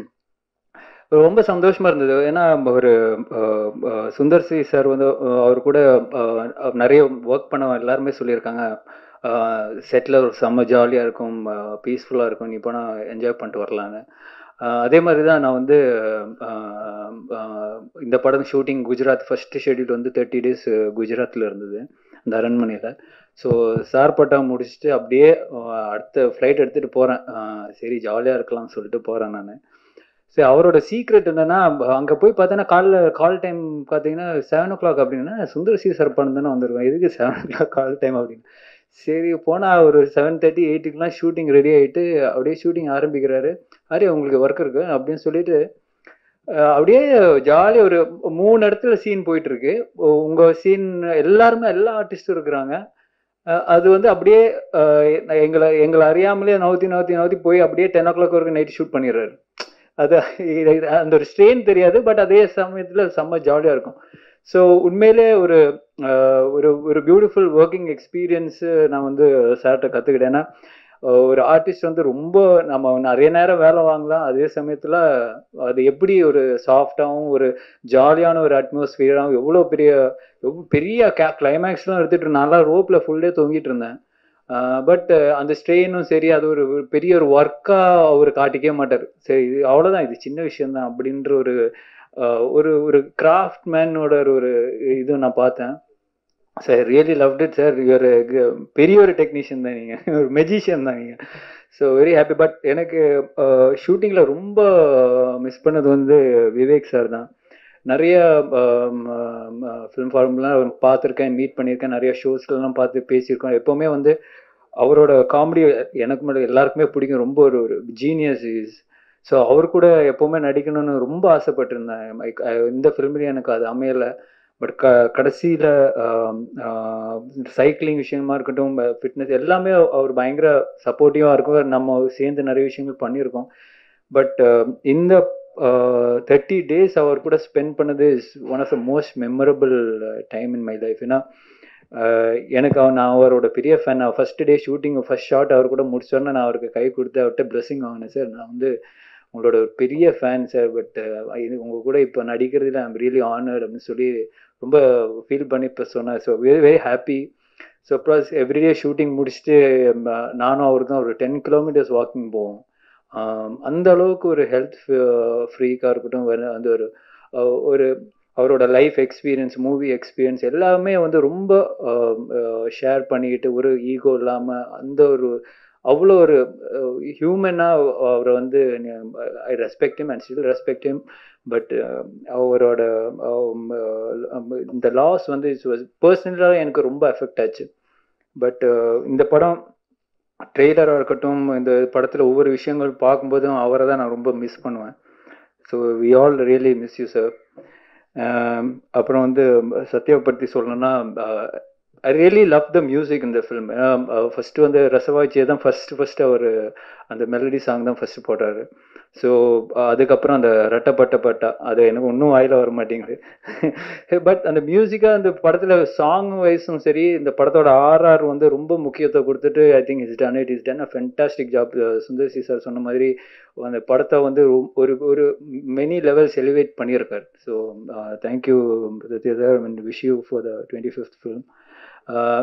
ரொம்ப சந்தோஷமா இருந்தது ஏன்னா ஒரு அஹ், அஹ், சுந்தர் சி சார் வந்து அஹ், அவர் கூட அஹ், நிறைய ஒர்க் பண்ண எல்லாருமே சொல்லியிருக்காங்க செட்டில் ஒரு செம்ம ஜாலியாக இருக்கும் பீஸ்ஃபுல்லாக இருக்கும் நீ போனால் என்ஜாய் பண்ணிட்டு வரலான்னு அஹ், அதே மாதிரி தான் நான் வந்து அஹ், அஹ், இந்த படம் ஷூட்டிங் குஜராத் ஃபர்ஸ்ட் ஷெட்யூல் வந்து தேர்ட்டி டேஸ் குஜராத்தில் இருந்தது அந்த அரண்மனையில் ஸோ சார் பட்டா முடிச்சுட்டு அப்படியே அஹ், அடுத்த ஃப்ளைட் எடுத்துகிட்டு போகிறேன் சரி ஜாலியாக இருக்கலாம்னு சொல்லிட்டு போகிறேன் நான் சரி அவரோட சீக்ரெட் என்னன்னா அங்கே போய் பார்த்தோன்னா காலைல கால் டைம் பார்த்தீங்கன்னா செவன் ஓ கிளாக் அப்படின்னா சுந்தர் சி சார் படம் தானே வந்திருக்கோம் எதுக்கு seven o'clock call time அப்படின்னு சரி போனால் ஒரு செவன் தேர்ட்டி எயிட்டுக்குலாம் ஷூட்டிங் ரெடி ஆகிட்டு அப்படியே ஷூட்டிங் ஆரம்பிக்கிறாரு அரே உங்களுக்கு ஒர்க் இருக்கு அப்படின்னு சொல்லிட்டு அஹ், அப்படியே ஜாலியாக ஒரு மூணு இடத்துல சீன் போயிட்டு இருக்கு உங்கள் சீன் எல்லாருமே எல்லா ஆர்டிஸ்டும் இருக்கிறாங்க அஹ், அது வந்து அப்படியே அஹ், எங்களை எங்களை அறியாமலே நவுத்தி நவுத்தி நவுத்தி போய் அப்படியே டென் ஓ கிளாக் வரைக்கும் நைட் ஷூட் பண்ணிடுறாரு அது இது- இது- அந்த ஒரு ஸ்ட்ரெயின் தெரியாது பட் அதே சமயத்தில் செம்ம ஜாலியாக இருக்கும் ஸோ உண்மையிலே ஒரு அஹ், ஒரு ஒரு பியூட்டிஃபுல் ஒர்க்கிங் எக்ஸ்பீரியன்ஸு நான் வந்து சார்கிட்ட கற்றுக்கிட்டேன் ஏன்னா அஹ், ஒரு ஆர்டிஸ்ட் வந்து ரொம்ப நம்ம நிறைய நேரம் வேலை வாங்கலாம் அதே சமயத்தில் அது எப்படி ஒரு சாஃப்டாகவும் ஒரு ஜாலியான ஒரு அட்மாஸ்பியராகவும் எவ்வளோ பெரிய எவ்வளோ பெரிய கே கிளைமேக்ஸ்லாம் எடுத்துகிட்டு நல்லா ரோப்பில் ஃபுல் டே தொங்கிட்டு இருந்தேன் பட் அந்த ஸ்ட்ரெயினும் சரி அது ஒரு ஒரு பெரிய ஒரு ஒர்க்காக அவர் காட்டிக்கவே மாட்டார் சரி இது அவ்வளோதான் இது சின்ன விஷயம்தான் அப்படின்ற ஒரு ஆஹ் ஒரு ஒரு கிராஃப்ட் மேனோட ஒரு இது நான் பார்த்தேன் sir really loved it sir ஒரு பெரிய ஒரு டெக்னீஷியன் தான் நீங்கள் ஒரு மெஜிஷியன் தான் நீங்கள் ஸோ வெரி ஹாப்பி பட் எனக்கு ஷூட்டிங்கில் ரொம்ப மிஸ் பண்ணது வந்து விவேக் சார் தான் நிறைய ஃபிலிம் ஃபார்ம்லாம் பார்த்துருக்கேன் மீட் பண்ணியிருக்கேன் நிறைய ஷோஸ்லாம் பார்த்து பேசியிருக்கோம் எப்போவுமே வந்து அவரோட காமெடி எனக்கு மட்டும் எல்லாருக்குமே பிடிக்கும் ரொம்ப ஒரு ஒரு ஜீனியஸ் இஸ் ஸோ அவர் கூட எப்போவுமே நடிக்கணும்னு ரொம்ப ஆசைப்பட்டிருந்தேன் Like, அஹ் இந்த ஃபிலிம்லேயும் எனக்கு அது அமையலை பட் க கடைசியில் சைக்கிளிங் விஷயமா இருக்கட்டும் ஃபிட்னஸ் எல்லாமே அவர் பயங்கர சப்போர்ட்டிவாக இருக்கும் நம்ம சேர்ந்து நிறைய விஷயங்கள் பண்ணியிருக்கோம் பட் இந்த தேர்ட்டி டேஸ் அவர் கூட ஸ்பெண்ட் பண்ணது is one of the most memorable time in my life ஏன்னா அஹ் எனக்கு அவன் நான் அவரோட பெரிய ஃபேன் நான் first day shooting first shot அவர் கூட முடிச்சோன்னே நான் அவருக்கு கை கொடுத்து அவர்கிட்ட பிளெஸிங் வாங்கினேன் சார் நான் வந்து உங்களோட ஒரு பெரிய ஃபேன் சார் பட் இது உங்கள் கூட இப்போ நடிக்கிறதுல ஐம் ரியலி ஆனர்ட் அப்படின்னு சொல்லி ரொம்ப ஃபீல் பண்ணி இப்போ சொன்னேன் so very very happy so plus everyday shooting முடிச்சுட்டு ம, நானும் அவருக்கும் ஒரு டென் கிலோமீட்டர்ஸ் வாக்கிங் போவோம் ஆம், அந்த அளவுக்கு ஒரு ஹெல்த் ஃப்ரீக்காக இருக்கட்டும் வேற- அந்த ஒரு அஹ், ஒரு அவரோட லைஃப் எக்ஸ்பீரியன்ஸ் மூவி எக்ஸ்பீரியன்ஸ் எல்லாமே வந்து ரொம்ப ஷேர் பண்ணிக்கிட்டு ஒரு ஈகோ இல்லாமல் அந்த ஒரு அவ்வளோ ஒரு ஹியூமனாக அவரை வந்து I respect him and still respect him but அவரோட um, uh, இந்த லாஸ் வந்து இட்ஸ் வாஸ் பர்சனலாக எனக்கு ரொம்ப எஃபெக்ட் ஆச்சு பட் இந்த படம் ட்ரெய்லராக இருக்கட்டும் இந்த படத்தில் ஒவ்வொரு விஷயங்கள் பார்க்கும்போதும் அவரை தான் நான் ரொம்ப மிஸ் பண்ணுவேன் so we all really miss you sir அப்புறம் வந்து சத்யாவை பற்றி சொல்லணும்னா I really love the music இந்த ஃபிலிம் ஃபஸ்ட்டு வந்து ரசவாச்சியை தான் ஃபஸ்ட்டு ஃபஸ்ட்டு அவர் அந்த மெலடி சாங் தான் ஃபஸ்ட்டு போட்டார் ஸோ அதுக்கப்புறம் அந்த ரட்டப்பட்ட பட்டா அது எனக்கு ஒன்றும் வாயில வர மாட்டேங்குது பட் அந்த மியூசிக்காக அந்த படத்தில் சாங் வைஸும் சரி இந்த படத்தோட ஆர்ஆர் வந்து ரொம்ப முக்கியத்துவம் கொடுத்துட்டு I think is done it is done a fantastic job Sundar C sir சொன்ன மாதிரி அந்த படத்தை வந்து ரொ- ஒரு ஒரு மெனி லெவல்ஸ் எலிவேட் பண்ணியிருக்காரு so thank you sir and wish you for the twenty fifth film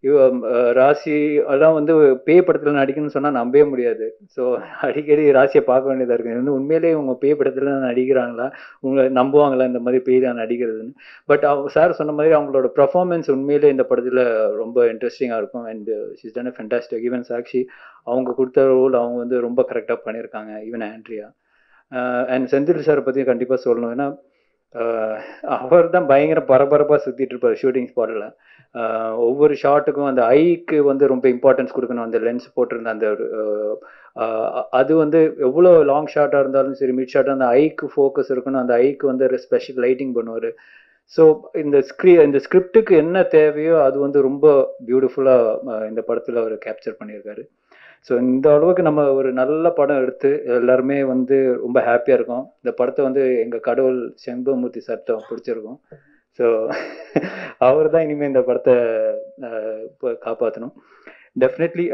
இவ அஹ், ராசி எல்லாம் வந்து பேய் படத்தில் நடிக்கணும்னு சொன்னால் நம்பவே முடியாது ஸோ அடிக்கடி ராசியை பார்க்க வேண்டியதாக இருக்குது வந்து உண்மையிலேயே இவங்க பேய் படத்தில் நடிக்கிறாங்களா உங்களை நம்புவாங்களா இந்த மாதிரி பேய் தான் நடிக்கிறதுன்னு பட் அவங்க சார் சொன்ன மாதிரி அவங்களோட பர்ஃபார்மன்ஸ் உண்மையிலே இந்த படத்தில் ரொம்ப இன்ட்ரெஸ்டிங்காக இருக்கும் and she's done fantastic even Sakshi அவங்க கொடுத்த ரோல் அவங்க வந்து ரொம்ப கரெக்டாக பண்ணியிருக்காங்க ஈவன் ஆண்ட்ரியா அண்ட் செந்தில் சாரை பற்றி கண்டிப்பாக சொல்லணும் ஏன்னா அவர் தான் பயங்கர பரபரப்பாக சுற்றிட்டு இருப்பார் ஷூட்டிங் ஸ்பாட்டில் ஒவ்வொரு ஷாட்டுக்கும் அந்த ஐக்கு வந்து ரொம்ப இம்பார்ட்டன்ஸ் கொடுக்கணும் அந்த லென்ஸ் போட்டிருந்த அந்த ஒரு அஹ், அஹ், அது வந்து எவ்வளோ லாங் ஷாட்டாக இருந்தாலும் சரி மிட் ஷாட்டாக அந்த ஐக்கு ஃபோக்கஸ் இருக்கணும் அந்த ஐக்கு வந்து ஒரு ஸ்பெஷல் லைட்டிங் பண்ணுவார் ஸோ இந்த ஸ்க்ரீ இந்த ஸ்கிரிப்டுக்கு என்ன தேவையோ அது வந்து ரொம்ப பியூட்டிஃபுல்லாக இந்த படத்தில் அவர் கேப்சர் பண்ணியிருக்காரு ஸோ இந்த அளவுக்கு நம்ம ஒரு நல்ல படம் எடுத்து எல்லாருமே வந்து ரொம்ப ஹாப்பியாக இருக்கோம் இந்த படத்தை வந்து எங்கள் கடவுள் செம்பமூர்த்தி சட்டம் பிடிச்சிருக்கோம் ஸோ அவர் தான் இனிமேல் இந்த படத்தை காப்பாற்றணும் டெஃபினெட்லி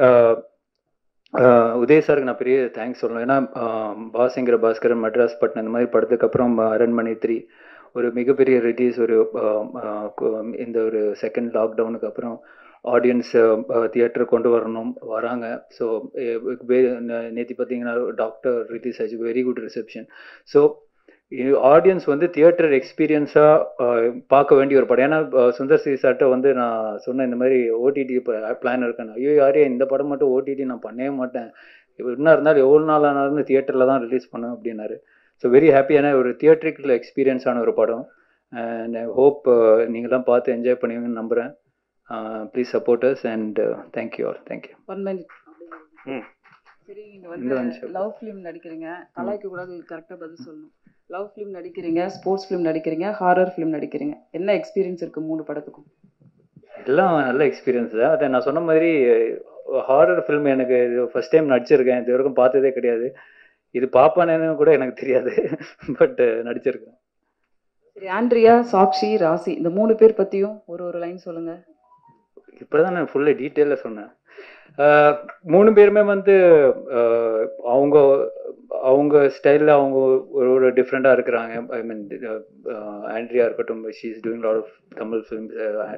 உதய் சாருக்கு நான் பெரிய தேங்க்ஸ் சொல்லணும் ஏன்னா ஆஹ், பாஸ்ங்கிற பாஸ்கரன் மெட்ராஸ் பட்னம் இந்த மாதிரி படத்துக்கு அப்புறம் அரண்மனை த்ரீ ஒரு மிகப்பெரிய ரிலீஸ் ஒரு ஆஹ், ஆஹ், கு- இந்த ஒரு செகண்ட் லாக்டவுனுக்கு அப்புறம் ஆடியன்ஸ் தியேட்டர் கொண்டு வரணும் வராங்க ஸோ நேற்று பார்த்தீங்கன்னா டாக்டர் ரிலீஸ் ஆச்சு very good reception so audience வந்து தியேட்டர் எக்ஸ்பீரியன்ஸாக பார்க்க வேண்டிய ஒரு படம் ஏன்னா அஹ், சுந்தர் சி சார்ட்ட வந்து நான் சொன்னேன் இந்த மாதிரி ஓடிடி பிளான் இருக்கேன் ஐயோ யாரே இந்த படம் மட்டும் ஓடிடி நான் பண்ணவே மாட்டேன் என்ன இருந்தாலும் எவ்வளோ நாள் ஆனாலும் தியேட்டரில் தான் ரிலீஸ் பண்ணுவேன் அப்படின்னாரு ஸோ வெரி ஹாப்பியான ஒரு தியேட்டரிக்கல் எக்ஸ்பீரியன்ஸான ஒரு படம் அண்ட் ஐ ஹோப் நீங்களாம் பார்த்து என்ஜாய் பண்ணுவீங்கன்னு நம்புகிறேன் please supporters and thank you all thank you one minute ம். சரி நீங்க இந்த வந்து நிமிஷம். லவ் ஃபிலிம் நடிக்கிறீங்க கலாய்க்க கூடாது கரெக்டா பதில் சொல்லணும் லவ் ஃபிலிம் நடிக்கிறீங்க ஸ்போர்ட்ஸ் ஃபிலிம் நடிக்கிறீங்க ஹாரர் ஃபிலிம் நடிக்கிறீங்க என்ன எக்ஸ்பீரியன்ஸ் இருக்கு மூணு படத்துக்கும் எல்லாம் நல்ல எக்ஸ்பீரியன்ஸ் தான் அதை நான் சொன்ன மாதிரி ஹாரர் ஃபிலிம் எனக்கு இது ஃபர்ஸ்ட் டைம் நடிச்சிருக்கேன் இது வரைக்கும் பார்த்ததே கிடையாது இது பாப்பானேன்னு கூட எனக்கு தெரியாது பட் நடிச்சிருக்கேன் சரி ஆண்ட்ரியா சாக்ஷி ராசி இந்த மூணு பேர் பத்தியும் ஒரு ஒரு லைன் சொல்லுங்க இப்போதான் நான் ஃபுல்லாக டீட்டெயிலாக சொன்னேன் ஆஹ் மூணு பேருமே வந்து ஆஹ் அவங்க அவங்க ஸ்டைலில் அவங்க ஒரு ஒரு டிஃப்ரெண்ட்டாக இருக்கிறாங்க ஐ மீன் ஆண்ட்ரியா இருக்கட்டும் she is doing lot of Tamil films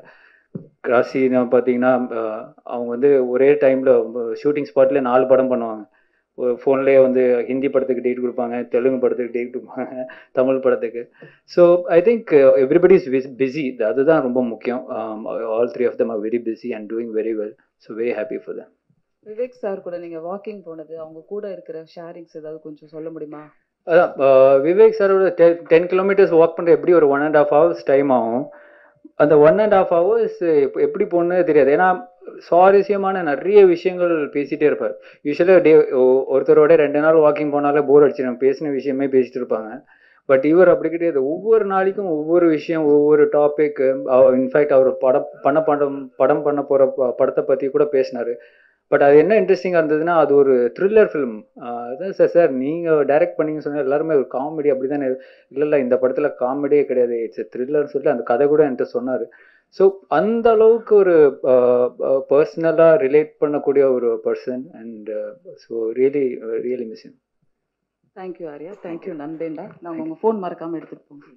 ராசினா பார்த்தீங்கன்னா ஆஹ் அவங்க வந்து ஒரே டைமில் ஷூட்டிங் ஸ்பாட்லேயே நாலு படம் பண்ணுவாங்க ஒரு ஃபோன்லேயே வந்து ஹிந்தி படத்துக்கு டேட் கொடுப்பாங்க தெலுங்கு படத்துக்கு டேட் கொடுப்பாங்க தமிழ் படத்துக்கு so I think everybody is busy அதுதான் ரொம்ப முக்கியம் all three of them are very busy and doing very well so very happy for them Vivek sir கூட நீங்க வாக்கிங் போனது அவங்க கூட இருக்கிற ஷேரிங்ஸ் ஏதாவது கொஞ்சம் சொல்ல முடியுமா அதான் ஆஹ் விவேக் சாரோட டென் கிலோமீட்டர்ஸ் வாக் பண்ணுற எப்படி ஒரு one and half hours time ஆகும் அந்த ஒன் அண்ட் ஆஃப் ஹவர்ஸ் எப்படி போகணுன்னு தெரியாது ஏன்னா சுவாரஸ்யமான நிறைய விஷயங்கள் பேசிட்டே இருப்பார் யூஸ்வலாக டே ஒருத்தரோட ரெண்டு நாள் வாக்கிங் போனாலே போர் அடிச்சிடும் பேசின விஷயமே பேசிட்டு இருப்பாங்க பட் இவர் அப்படி கிடையாது ஒவ்வொரு நாளைக்கும் ஒவ்வொரு விஷயம் ஒவ்வொரு டாபிக் இன்ஃபேக்ட் அவர் படம் பண்ண படம் படம் பண்ண போகிற படத்தை பற்றி கூட பேசினாரு பட் அது என்ன இன்ட்ரெஸ்டிங்காக இருந்ததுன்னா அது ஒரு த்ரில்லர் ஃபிலிம் அதான் சார் சார் நீங்கள் டைரக்ட் பண்ணீங்கன்னு சொன்னால் எல்லாருமே ஒரு காமெடி அப்படி தானே இல்லை இல்லை இந்த படத்தில் காமெடியே கிடையாது இட்ஸ் த்ரில்லர்னு சொல்லி அந்த கதை கூட என்கிட்ட சொன்னார் ஸோ அந்த அளவுக்கு ஒரு பர்சனலாக ரிலேட் பண்ணக்கூடிய ஒரு person and so really really missing thank you Arya thank you நண்பேண்டா நாங்கள் உங்கள் ஃபோன் மறக்காமல் எடுத்துகிட்டு போங்க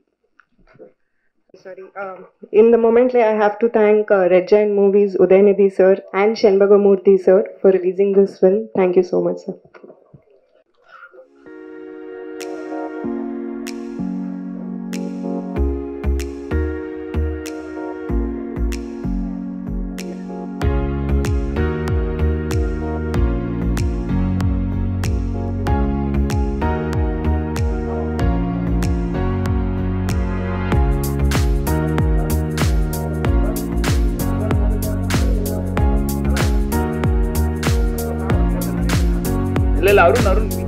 Sorry. Um, in the moment, like, I have to thank uh, Red Giant Movies, Udayanidhi sir, and Shenbagamurthy sir for releasing this film. Thank you so much, sir. இல்லை இல்லை அருண் அருண்